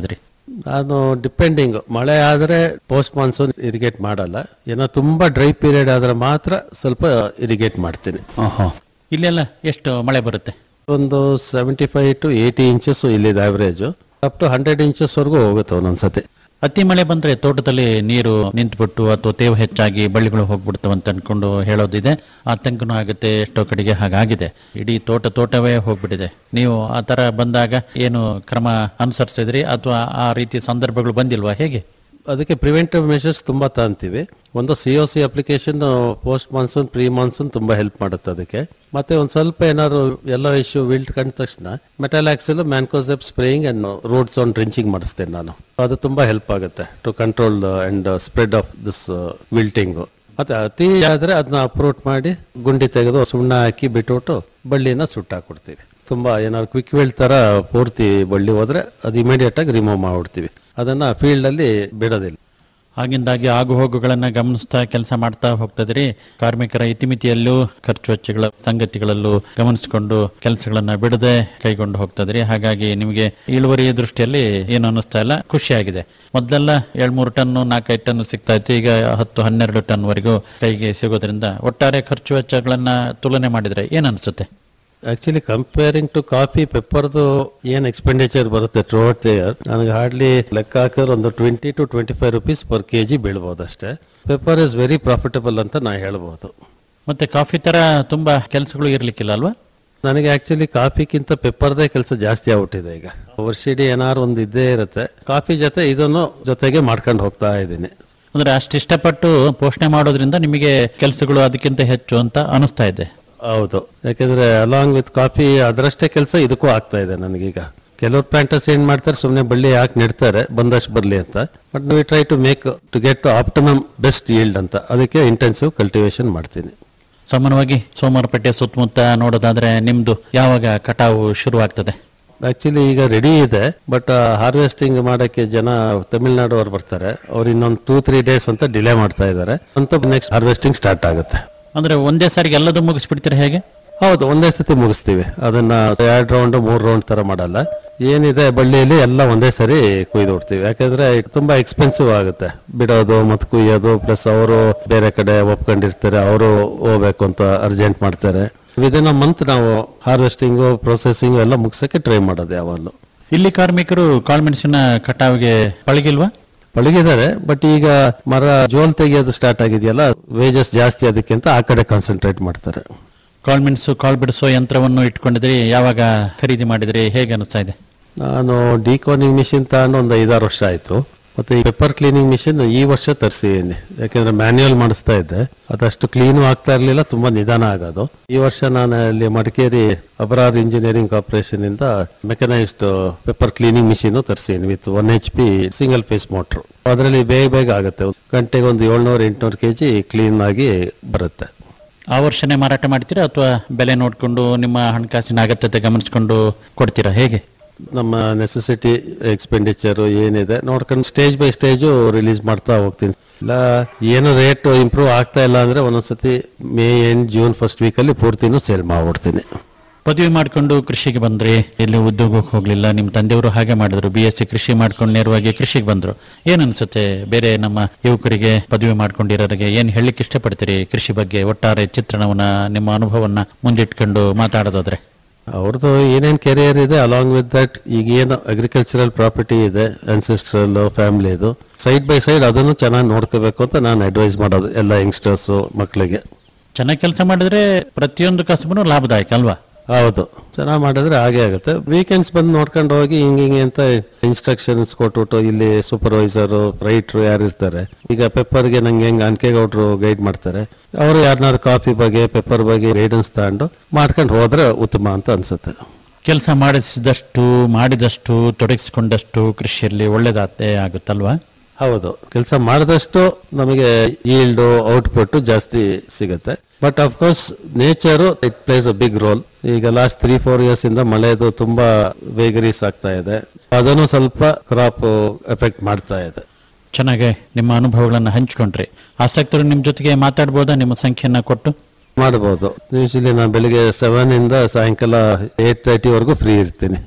ನಾನು ಡಿಪೆಂಡಿಂಗ್ ಮಳೆ ಆದ್ರೆ ಪೋಸ್ಟ್ ಮಾನ್ಸೂನ್ ಇರಿಗೇಟ್ ಮಾಡಲ್ಲ ಏನೋ ತುಂಬಾ ಡ್ರೈ ಪೀರಿಯಡ್ ಆದ್ರೆ ಮಾತ್ರ ಸ್ವಲ್ಪ ಇರಿಗೇಟ್ ಮಾಡ್ತೀನಿ ಇಲ್ಲೆಲ್ಲ ಎಷ್ಟು ಮಳೆ ಬರುತ್ತೆ ಒಂದು seventy five to eighty inches ಇಲ್ಲಿದೆ average up to hundred inches ವರೆಗೂ ಹೋಗುತ್ತೆ ಒಂದೊಂದ್ಸತಿ ಅತಿ ಮಳೆ ಬಂದ್ರೆ ತೋಟದಲ್ಲಿ ನೀರು ನಿಂತುಬಿಟ್ಟು ಅಥವಾ ತೇವ ಹೆಚ್ಚಾಗಿ ಬಳ್ಳಿಗಳು ಹೋಗ್ಬಿಡ್ತವೆ ಅಂತ ಅನ್ಕೊಂಡು ಹೇಳೋದಿದೆ ಆತಂಕನೂ ಆಗುತ್ತೆ ಎಷ್ಟೋ ಕಡೆಗೆ ಹಾಗಾಗಿದೆ ಇಡೀ ತೋಟ ತೋಟವೇ ಹೋಗ್ಬಿಟ್ಟಿದೆ ನೀವು ಆ ತರ ಬಂದಾಗ ಏನು ಕ್ರಮ ಅನುಸರಿಸಿದ್ರಿ ಅಥವಾ ಆ ರೀತಿ ಸಂದರ್ಭಗಳು ಬಂದಿಲ್ವಾ ಹೇಗೆ ಅದಕ್ಕೆ ಪ್ರಿವೆಂಟಿವ್ ಮೆಷರ್ಸ್ ತುಂಬಾ ತಗೊಂತೀವಿ ಒಂದು C O C application post monsoon pre monsoon ತುಂಬಾ ಹೆಲ್ಪ್ ಮಾಡುತ್ತೆ ಅದಕ್ಕೆ ಮತ್ತೆ ಒಂದ್ ಸ್ವಲ್ಪ ಏನಾದ್ರು ಎಲ್ಲ ಇಶ್ಯೂ ವಿಲ್ಟ್ ಕಂಡ ತಕ್ಷಣ metalaxyl mancozeb spraying and roads on drenching ಮಾಡಿಸ್ತೇನೆ ನಾನು ಅದು ತುಂಬಾ ಹೆಲ್ಪ್ ಆಗುತ್ತೆ to control and spread of this wilting ಮತ್ತೆ ಅತಿ ಆದ್ರೆ ಅದನ್ನ ಅಪ್ರೋಟ್ ಮಾಡಿ ಗುಂಡಿ ತೆಗೆದು ಸುಣ್ಣ ಹಾಕಿ ಬಿಟ್ಬಿಟ್ಟು ಬಳ್ಳಿನ ಸುಟ್ಟಾಕ್ಬಿಡ್ತೀವಿ ತುಂಬಾ ಏನಾದ್ರು ಕ್ವಿಕ್ ವೇಲ್ ತರ ಪೂರ್ತಿ ಬಳ್ಳಿ ಹೋದ್ರೆ ಅದು ಇಮಿಡಿಯೇಟ್ ಆಗಿ ರಿಮೂವ್ ಮಾಡ್ಬಿಡ್ತೀವಿ ಅದನ್ನ ಫೀಲ್ಡ್ ಅಲ್ಲಿ ಬಿಡೋದಿಲ್ಲ ಆಗಿಂದಾಗಿ ಆಗು ಹೋಗುಗಳನ್ನ ಗಮನಿಸ್ತಾ ಕೆಲಸ ಮಾಡ್ತಾ ಹೋಗ್ತದ್ರಿ ಕಾರ್ಮಿಕರ ಇತಿಮಿತಿಯಲ್ಲೂ ಖರ್ಚು ವೆಚ್ಚಗಳ ಸಂಗತಿಗಳಲ್ಲೂ ಗಮನಿಸಿಕೊಂಡು ಕೆಲಸಗಳನ್ನ ಬಿಡದೆ ಕೈಗೊಂಡು ಹೋಗ್ತದ್ರಿ ಹಾಗಾಗಿ ನಿಮಗೆ ಇಳುವರಿ ದೃಷ್ಟಿಯಲ್ಲಿ ಏನು ಅನ್ನಿಸ್ತಾ ಇಲ್ಲ ಖುಷಿಯಾಗಿದೆ ಮೊದಲೆಲ್ಲ ಏಳ್ಮೂರು ಟನ್ ನಾಲ್ಕೈದು ಟನ್ ಸಿಗ್ತಾ ಇತ್ತು ಈಗ ಹತ್ತು ಹನ್ನೆರಡು ಟನ್ ವರೆಗೂ ಕೈಗೆ ಸಿಗೋದ್ರಿಂದ ಒಟ್ಟಾರೆ ಖರ್ಚು ವೆಚ್ಚಗಳನ್ನ ತುಲನೆ ಮಾಡಿದ್ರೆ ಏನ್ ಅನ್ಸುತ್ತೆ ಆಕ್ಚುಲಿ ಕಂಪೇರಿಂಗ್ ಟು ಕಾಫಿ ಪೆಪ್ಪರ್ದು ಏನ್ ಎಕ್ಸ್ಪೆಂಡಿಚರ್ ಬರುತ್ತೆ ಥ್ರೂಔಟ್ ಇಯರ್ ನನಗೆ ಹಾರ್ಡ್ಲಿ ಲೆಕ್ಕ ಹಾಕಿದ್ರೆ ಒಂದು twenty to twenty five rupees per K G ಬೀಳ್ಬೋದು ಅಷ್ಟೇ ಪೆಪ್ಪರ್ ಇಸ್ ವೆರಿ ಪ್ರಾಫಿಟಬಲ್ ಅಂತ ನಾ ಹೇಳ್ಬೋದು ಮತ್ತೆ ಕಾಫಿ ತರ ತುಂಬಾ ಕೆಲಸಗಳು ಇರ್ಲಿಕ್ಕಿಲ್ಲ ಅಲ್ವಾ ನನಗೆ ಆಕ್ಚುಲಿ ಕಾಫಿಗಿಂತ ಪೆಪ್ಪರ್ದೇ ಕೆಲಸ ಜಾಸ್ತಿ ಆಗ್ಬಿಟ್ಟಿದೆ ಈಗ ವರ್ಷಿಡೀ ಏನಾದ್ರು ಒಂದು ಇದ್ದೇ ಇರುತ್ತೆ ಕಾಫಿ ಜೊತೆ ಇದನ್ನು ಜೊತೆಗೆ ಮಾಡ್ಕೊಂಡು ಹೋಗ್ತಾ ಇದ್ದೀನಿ ಅಂದ್ರೆ ಅಷ್ಟು ಇಷ್ಟಪಟ್ಟು ಪೋಷಣೆ ಮಾಡೋದ್ರಿಂದ ನಿಮಗೆ ಕೆಲಸಗಳು ಅದಕ್ಕಿಂತ ಹೆಚ್ಚು ಅಂತ ಅನಿಸ್ತಾ ಇದೆ ಹೌದು ಯಾಕಂದ್ರೆ ಅಲಾಂಗ್ ವಿತ್ ಕಾಫಿ ಅದರಷ್ಟೇ ಕೆಲಸ ಇದಕ್ಕೂ ಆಗ್ತಾ ಇದೆ ನನಗೀಗ ಕೆಲವ್ರು ಪ್ಲಾಂಟರ್ಸ್ ಏನ್ ಮಾಡ್ತಾರೆ ಸುಮ್ಮನೆ ಬಳ್ಳಿ ಹಾಕಿ ನೆಡ್ತಾರೆ ಬಂದಷ್ಟು ಬರ್ಲಿ ಅಂತ but we try to make to get the optimum best yield ಅಂತ ಅದಕ್ಕೆ ಇಂಟೆನ್ಸಿವ್ ಕಲ್ಟಿವೇಶನ್ ಮಾಡ್ತೀನಿ ಸಾಮಾನ್ಯವಾಗಿ ಸೋಮವಾರಪೇಟೆ ಸುತ್ತಮುತ್ತ ನೋಡೋದಾದ್ರೆ ನಿಮ್ದು ಯಾವಾಗ ಕಟಾವು ಶುರು ಆಗ್ತದೆ ಆಕ್ಚುಲಿ ಈಗ ರೆಡಿ ಇದೆ ಬಟ್ ಹಾರ್ವೆಸ್ಟಿಂಗ್ ಮಾಡಕ್ಕೆ ಜನ ತಮಿಳ್ನಾಡು ಅವ್ರು ಬರ್ತಾರೆ ಅವ್ರು ಇನ್ನೊಂದು ಟೂ ತ್ರೀ ಡೇಸ್ ಅಂತ ಡಿಲೇ ಮಾಡ್ತಾ ಇದ್ದಾರೆ ಅಂತ ನೆಕ್ಸ್ಟ್ ಹಾರ್ವೆಸ್ಟಿಂಗ್ ಸ್ಟಾರ್ಟ್ ಆಗುತ್ತೆ ಅಂದ್ರೆ ಒಂದೇ ಸಾರಿಗೆ ಎಲ್ಲದೂ ಮುಗಿಸ್ಬಿಡ್ತೀರಾ ಹೇಗೆ ಹೌದು ಒಂದೇ ಸತಿ ಮುಗಿಸ್ತೀವಿ ಅದನ್ನ ಎರಡ್ ರೌಂಡ್ ಮೂರ್ ರೌಂಡ್ ತರ ಮಾಡಲ್ಲ ಏನಿದೆ ಬಳ್ಳಿಯಲ್ಲಿ ಎಲ್ಲ ಒಂದೇ ಸರಿ ಕೊಯ್ದು ಬಿಡ್ತೀವಿ ಯಾಕಂದ್ರೆ ಇದು ತುಂಬಾ ಎಕ್ಸ್ಪೆನ್ಸಿವ್ ಆಗುತ್ತೆ ಬಿಡೋದು ಮತ್ತೆ ಕುಯ್ಯೋದು ಪ್ಲಸ್ ಅವರು ಬೇರೆ ಕಡೆ ಒಪ್ಕೊಂಡಿರ್ತಾರೆ ಅವರು ಹೋಗ್ಬೇಕು ಅಂತ ಅರ್ಜೆಂಟ್ ಮಾಡ್ತಾರೆ ವಿದಿನ್ ಅ ಮಂತ್ ನಾವು ಹಾರ್ವೆಸ್ಟಿಂಗ್ ಪ್ರೊಸೆಸಿಂಗ್ ಎಲ್ಲ ಮುಗಿಸಕ್ಕೆ ಟ್ರೈ ಮಾಡೋದು ಯಾವಾಗಲೂ ಇಲ್ಲಿ ಕಾರ್ಮಿಕರು ಕಾಳುಮೆಣಸಿನ ಕಟಾವಿಗೆ ಪಳಗಿಲ್ವಾ ಪಳಗಿದ್ದಾರೆ ಬಟ್ ಈಗ ಮರ ಜೋಲ್ ತೆಗೆಯೋದು ಸ್ಟಾರ್ಟ್ ಆಗಿದೆಯಲ್ಲ ವೇಜಸ್ ಜಾಸ್ತಿ ಅದಕ್ಕೆ ಅಂತ ಆ ಕಡೆ ಕಾನ್ಸಂಟ್ರೇಟ್ ಮಾಡ್ತಾರೆ ಕಾಳುಮೆಣಸು ಕಾಳು ಬಿಡಿಸೋ ಯಂತ್ರವನ್ನು ಇಟ್ಕೊಂಡಿದ್ರಿ ಯಾವಾಗ ಖರೀದಿ ಮಾಡಿದ್ರಿ ಹೇಗೆ ಅನಿಸ್ತಾ ಇದೆ ನಾನು ಡಿಕೋನಿಂಗ್ ಮಿಷಿನ್ ತಗೊಂಡು ಒಂದು ಐದಾರು ವರ್ಷ ಆಯ್ತು ಮತ್ತೆ ಈ ಪೆಪ್ಪರ್ ಕ್ಲೀನಿಂಗ್ ಮಿಷಿನ್ ಈ ವರ್ಷ ತರಿಸಿದ್ದೀನಿ ಯಾಕಂದ್ರೆ ಮ್ಯಾನ್ಯುಯಲ್ ಮಾಡಿಸ್ತಾ ಇದ್ದೆ ಅದಷ್ಟು ಕ್ಲೀನು ಆಗ್ತಾ ಇರಲಿಲ್ಲ ತುಂಬಾ ನಿಧಾನ ಆಗೋದು ಈ ವರ್ಷ ನಾನು ಅಲ್ಲಿ ಮಡಿಕೇರಿ ಅಪರಾಧ ಇಂಜಿನಿಯರಿಂಗ್ ಕಾರ್ಪೊರೇಷನ್ ಇಂದ ಮೆಕನೈಸ್ಡ್ ಪೆಪ್ಪರ್ ಕ್ಲೀನಿಂಗ್ ಮಿಷಿನ್ ತರಿಸಿದ್ದೀನಿ with one H P single phase motor ಅದರಲ್ಲಿ ಬೇಗ ಬೇಗ ಆಗುತ್ತೆ ಗಂಟೆಗೆ ಒಂದು ಏಳ್ನೂರು ಎಂಟ್ನೂರು ಕೆ ಜಿ ಕ್ಲೀನ್ ಆಗಿ ಬರುತ್ತೆ ಆ ವರ್ಷನೇ ಮಾರಾಟ ಮಾಡ್ತೀರಾ ಅಥವಾ ಬೆಲೆ ನೋಡಿಕೊಂಡು ನಿಮ್ಮ ಹಣಕಾಸಿನ ಅಗತ್ಯತೆ ಗಮನಿಸಿಕೊಂಡು ಕೊಡ್ತೀರಾ ಹೇಗೆ ನಮ್ಮ ನೆಸೆಸಿಟಿ ಎಕ್ಸ್ಪೆಂಡಿಚರ್ ಏನಿದೆ ನೋಡ್ಕೊಂಡು ಸ್ಟೇಜ್ ಬೈ ಸ್ಟೇಜು ರಿಲೀಸ್ ಮಾಡ್ತಾ ಹೋಗ್ತೀನಿ ಇಲ್ಲ ಏನು ರೇಟ್ ಇಂಪ್ರೂವ್ ಆಗ್ತಾ ಇಲ್ಲ ಅಂದ್ರೆ ಒಂದೊಂದ್ಸತಿ ಮೇ ಎಂಡ್ ಜೂನ್ ಫಸ್ಟ್ ವೀಕಲ್ಲಿ ಪೂರ್ತಿನೂ ಸೇಲ್ ಮಾಡ್ಬಿಡ್ತೀನಿ ಪದವಿ ಮಾಡ್ಕೊಂಡು ಕೃಷಿಗೆ ಬಂದ್ರಿ ಎಲ್ಲಿ ಉದ್ಯೋಗಕ್ಕೆ ಹೋಗ್ಲಿಲ್ಲ ನಿಮ್ಮ ತಂದೆಯವರು ಹಾಗೆ ಮಾಡಿದ್ರು ಬಿ ಎಸ್ ಸಿ ಕೃಷಿ ಮಾಡ್ಕೊಂಡು ನೇರವಾಗಿ ಕೃಷಿಗೆ ಬಂದ್ರು ಏನ್ ಅನ್ಸುತ್ತೆ ಬೇರೆ ನಮ್ಮ ಯುವಕರಿಗೆ ಪದವಿ ಮಾಡ್ಕೊಂಡಿರೋರಿಗೆ ಏನ್ ಹೇಳಲಿಕ್ಕೆ ಇಷ್ಟಪಡ್ತೀರಿ ಕೃಷಿ ಬಗ್ಗೆ ಒಟ್ಟಾರೆ ಚಿತ್ರಣವನ್ನ ನಿಮ್ಮ ಅನುಭವವನ್ನ ಮುಂದಿಟ್ಕೊಂಡು ಮಾತಾಡೋದಾದ್ರೆ ಅವ್ರದ್ದು ಏನೇನ್ ಕೆರಿಯರ್ ಇದೆ ಅಲಾಂಗ್ ವಿತ್ ದಟ್ ಈಗ ಏನು ಅಗ್ರಿಕಲ್ಚರಲ್ ಪ್ರಾಪರ್ಟಿ ಇದೆ ಅನ್ಸಿಸ್ಟ್ರಲ್ ಫ್ಯಾಮಿಲಿ ಇದು ಸೈಡ್ ಬೈ ಸೈಡ್ ಅದನ್ನು ಚೆನ್ನಾಗಿ ನೋಡ್ಕೋಬೇಕು ಅಂತ ನಾನು ಅಡ್ವೈಸ್ ಮಾಡೋದು ಎಲ್ಲ ಯಂಗ್ಸ್ಟರ್ಸ್ ಮಕ್ಕಳಿಗೆ ಚೆನ್ನಾಗಿ ಕೆಲಸ ಮಾಡಿದ್ರೆ ಪ್ರತಿಯೊಂದು ಕಸಬನು ಲಾಭದಾಯಕ ಅಲ್ವಾ ಹೌದು ಚೆನ್ನಾಗಿ ಮಾಡಿದ್ರೆ ಹಾಗೆ ಆಗುತ್ತೆ ವೀಕೆಂಡ್ಸ್ ಬಂದು ನೋಡ್ಕೊಂಡು ಹೋಗಿ ಹಿಂಗ್ ಹಿಂಗೆ ಅಂತ ಇನ್ಸ್ಟ್ರಕ್ಷನ್ಸ್ ಕೊಟ್ಬಿಟ್ಟು ಇಲ್ಲಿ ಸೂಪರ್ವೈಸರ್ ರೈಟ್ರು ಯಾರು ಇರ್ತಾರೆ ಈಗ ಪೆಪ್ಪರ್ಗೆ ನಂಗೆ ಹೆಂಗ್ ಅನ್ಕೇಗೌಡ್ರು ಗೈಡ್ ಮಾಡ್ತಾರೆ ಅವರು ಯಾರನ್ನಾರು ಕಾಫಿ ಬಗ್ಗೆ ಪೆಪ್ಪರ್ ಬಗ್ಗೆ ಗೈಡೆನ್ಸ್ ತಗೊಂಡು ಮಾಡ್ಕೊಂಡು ಹೋದ್ರೆ ಉತ್ತಮ ಅಂತ ಅನ್ಸುತ್ತೆ ಕೆಲಸ ಮಾಡಿಸಿದಷ್ಟು ಮಾಡಿದಷ್ಟು ತೊಡಗಿಸಿಕೊಂಡಷ್ಟು ಕೃಷಿಯಲ್ಲಿ ಒಳ್ಳೇದಾತೆ ಆಗುತ್ತಲ್ವಾ ಹೌದು ಕೆಲಸ ಮಾಡಿದಷ್ಟು ನಮಗೆ ಈಲ್ಡ್ ಔಟ್ಪುಟ್ ಜಾಸ್ತಿ ಸಿಗುತ್ತೆ but of course nature it plays a big role ಈಗ ಲಾಸ್ಟ್ ತ್ರೀ ಫೋರ್ ಇಯರ್ಸ್ ಇಂದ ಮಳೆದು ತುಂಬಾ ವೇಗರೀಸ್ ಆಗ್ತಾ ಇದೆ ಅದನ್ನು ಸ್ವಲ್ಪ ಕ್ರಾಪ್ ಎಫೆಕ್ಟ್ ಮಾಡ್ತಾ ಇದೆ ಚೆನ್ನಾಗಿ ನಿಮ್ಮ ಅನುಭವಗಳನ್ನು ಹಂಚಿಕೊಂಡ್ರಿ ಆಸಕ್ತರು ನಿಮ್ಮ ಜೊತೆಗೆ ಮಾತಾಡ್ಬೋದಾ ನಿಮ್ಮ ಸಂಖ್ಯೆಯನ್ನ ಕೊಟ್ಟು ಮಾಡಬಹುದು ಯೂಶಲಿ ನಾನು ಬೆಳಿಗ್ಗೆ ಸೆವೆನ್ ಇಂದ ಸಾಯಂಕಾಲ ಏಟ್ ತರ್ಟಿ ವರೆಗೂ ಫ್ರೀ ಇರ್ತೀನಿ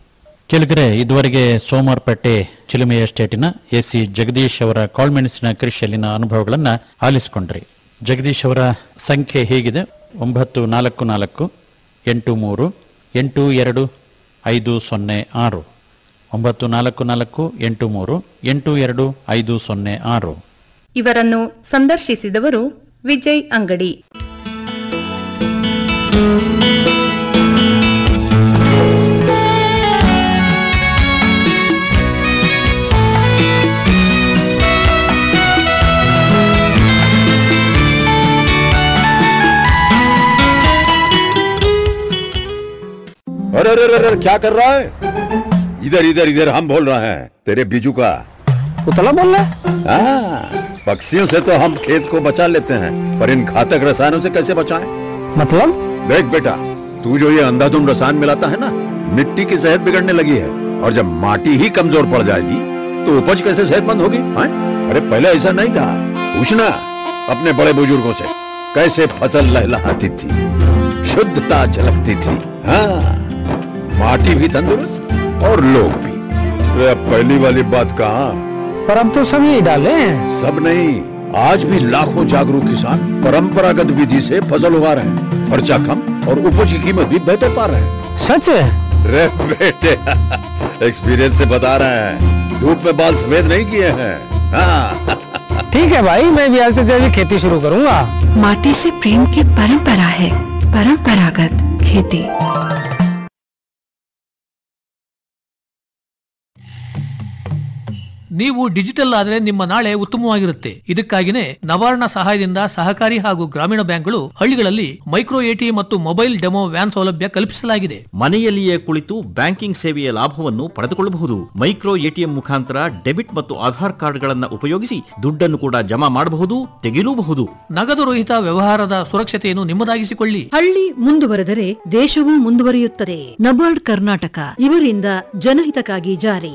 ಕೆಳಗರೆ ಇದುವರೆಗೆ ಸೋಮವಾರಪೇಟೆ ಚಿಲುಮೆ ಎಸ್ಟೇಟಿನ ಎಸಿ ಜಗದೀಶ್ ಅವರ ಕಾಳ್ಮೆಣಸಿನ ಕೃಷಿಯಲ್ಲಿನ ಅನುಭವಗಳನ್ನ ಆಲಿಸಿಕೊಂಡ್ರಿ ಜಗದೀಶ್ ಅವರ ಸಂಖ್ಯೆ ಹೀಗಿದೆ ಒಂಬತ್ತು ನಾಲ್ಕು ನಾಲ್ಕು ಎಂಟು ಮೂರು ಎಂಟು ಎರಡು ಐದು ಸೊನ್ನೆ ಆರು ಒಂಬತ್ತು ನಾಲ್ಕು ನಾಲ್ಕು ಎಂಟು ಮೂರು ಎಂಟು ಎರಡು ಐದು ಸೊನ್ನೆ ಆರು ಇವರನ್ನು ಸಂದರ್ಶಿಸಿದವರು ವಿಜಯ್ ಅಂಗಡಿ अरे अरे अरे अरे, क्या कर रहा है इधर इधर इधर हम बोल रहे हैं तेरे बीजू का उतला बोल रहा हाँ, पक्षियों से तो हम खेत को बचा लेते हैं पर इन घातक रसायनों से कैसे बचाएं? मतलब देख बेटा तू जो ये अंधाधुंध रसायन मिलाता है ना मिट्टी की सेहत बिगड़ने लगी है और जब माटी ही कमजोर पड़ जाएगी तो उपज कैसे सेहतमंद होगी हाँ? अरे पहले ऐसा नहीं था पूछना अपने बड़े बुजुर्गों से कैसे फसल लहलहाती थी शुद्धता झलकती थी हाँ माटी भी तंदुरुस्त और लोग भी अरे अब पहली वाली बात कहा पर अब तो सब यही डाले हैं सब नहीं आज भी लाखों जागरूक किसान परंपरागत विधि से फसल उगा रहे हैं खर्चा कम और उपज की कीमत भी बेहतर पा रहे हैं सच है रे बेटे एक्सपीरियंस से बता रहे हैं धूप में बाल सफेद नहीं किए हैं हाँ ठीक है भाई मैं भी आज से जैविक खेती शुरू करूंगा माटी से प्रेम की परंपरा है परंपरागत खेती ನೀವು ಡಿಜಿಟಲ್ ಆದರೆ ನಿಮ್ಮ ನಾಳೆ ಉತ್ತಮವಾಗಿರುತ್ತೆ ಇದಕ್ಕಾಗಿನೇ ನವಾರ್ಣ ಸಹಾಯದಿಂದ ಸಹಕಾರಿ ಹಾಗೂ ಗ್ರಾಮೀಣ ಬ್ಯಾಂಕ್ಗಳು ಹಳ್ಳಿಗಳಲ್ಲಿ ಮೈಕ್ರೋ ಎಟಿಎಂ ಮತ್ತು ಮೊಬೈಲ್ ಡೆಮೋ ವ್ಯಾನ್ ಸೌಲಭ್ಯ ಕಲ್ಪಿಸಲಾಗಿದೆ ಮನೆಯಲ್ಲಿಯೇ ಕುಳಿತು ಬ್ಯಾಂಕಿಂಗ್ ಸೇವೆಯ ಲಾಭವನ್ನು ಪಡೆದುಕೊಳ್ಳಬಹುದು ಮೈಕ್ರೋ ಎಟಿಎಂ ಮುಖಾಂತರ ಡೆಬಿಟ್ ಮತ್ತು ಆಧಾರ್ ಕಾರ್ಡ್ಗಳನ್ನು ಉಪಯೋಗಿಸಿ ದುಡ್ಡನ್ನು ಕೂಡ ಜಮಾ ಮಾಡಬಹುದು ತೆಗೆಯಲೂಬಹುದು ನಗದು ರಹಿತ ವ್ಯವಹಾರದ ಸುರಕ್ಷತೆಯನ್ನು ನಿಮ್ಮದಾಗಿಸಿಕೊಳ್ಳಿ ಹಳ್ಳಿ ಮುಂದುವರೆದರೆ ದೇಶವೂ ಮುಂದುವರಿಯುತ್ತದೆ ನಬಾರ್ಡ್ ಕರ್ನಾಟಕ ಇವರಿಂದ ಜನಹಿತಕ್ಕಾಗಿ ಜಾರಿ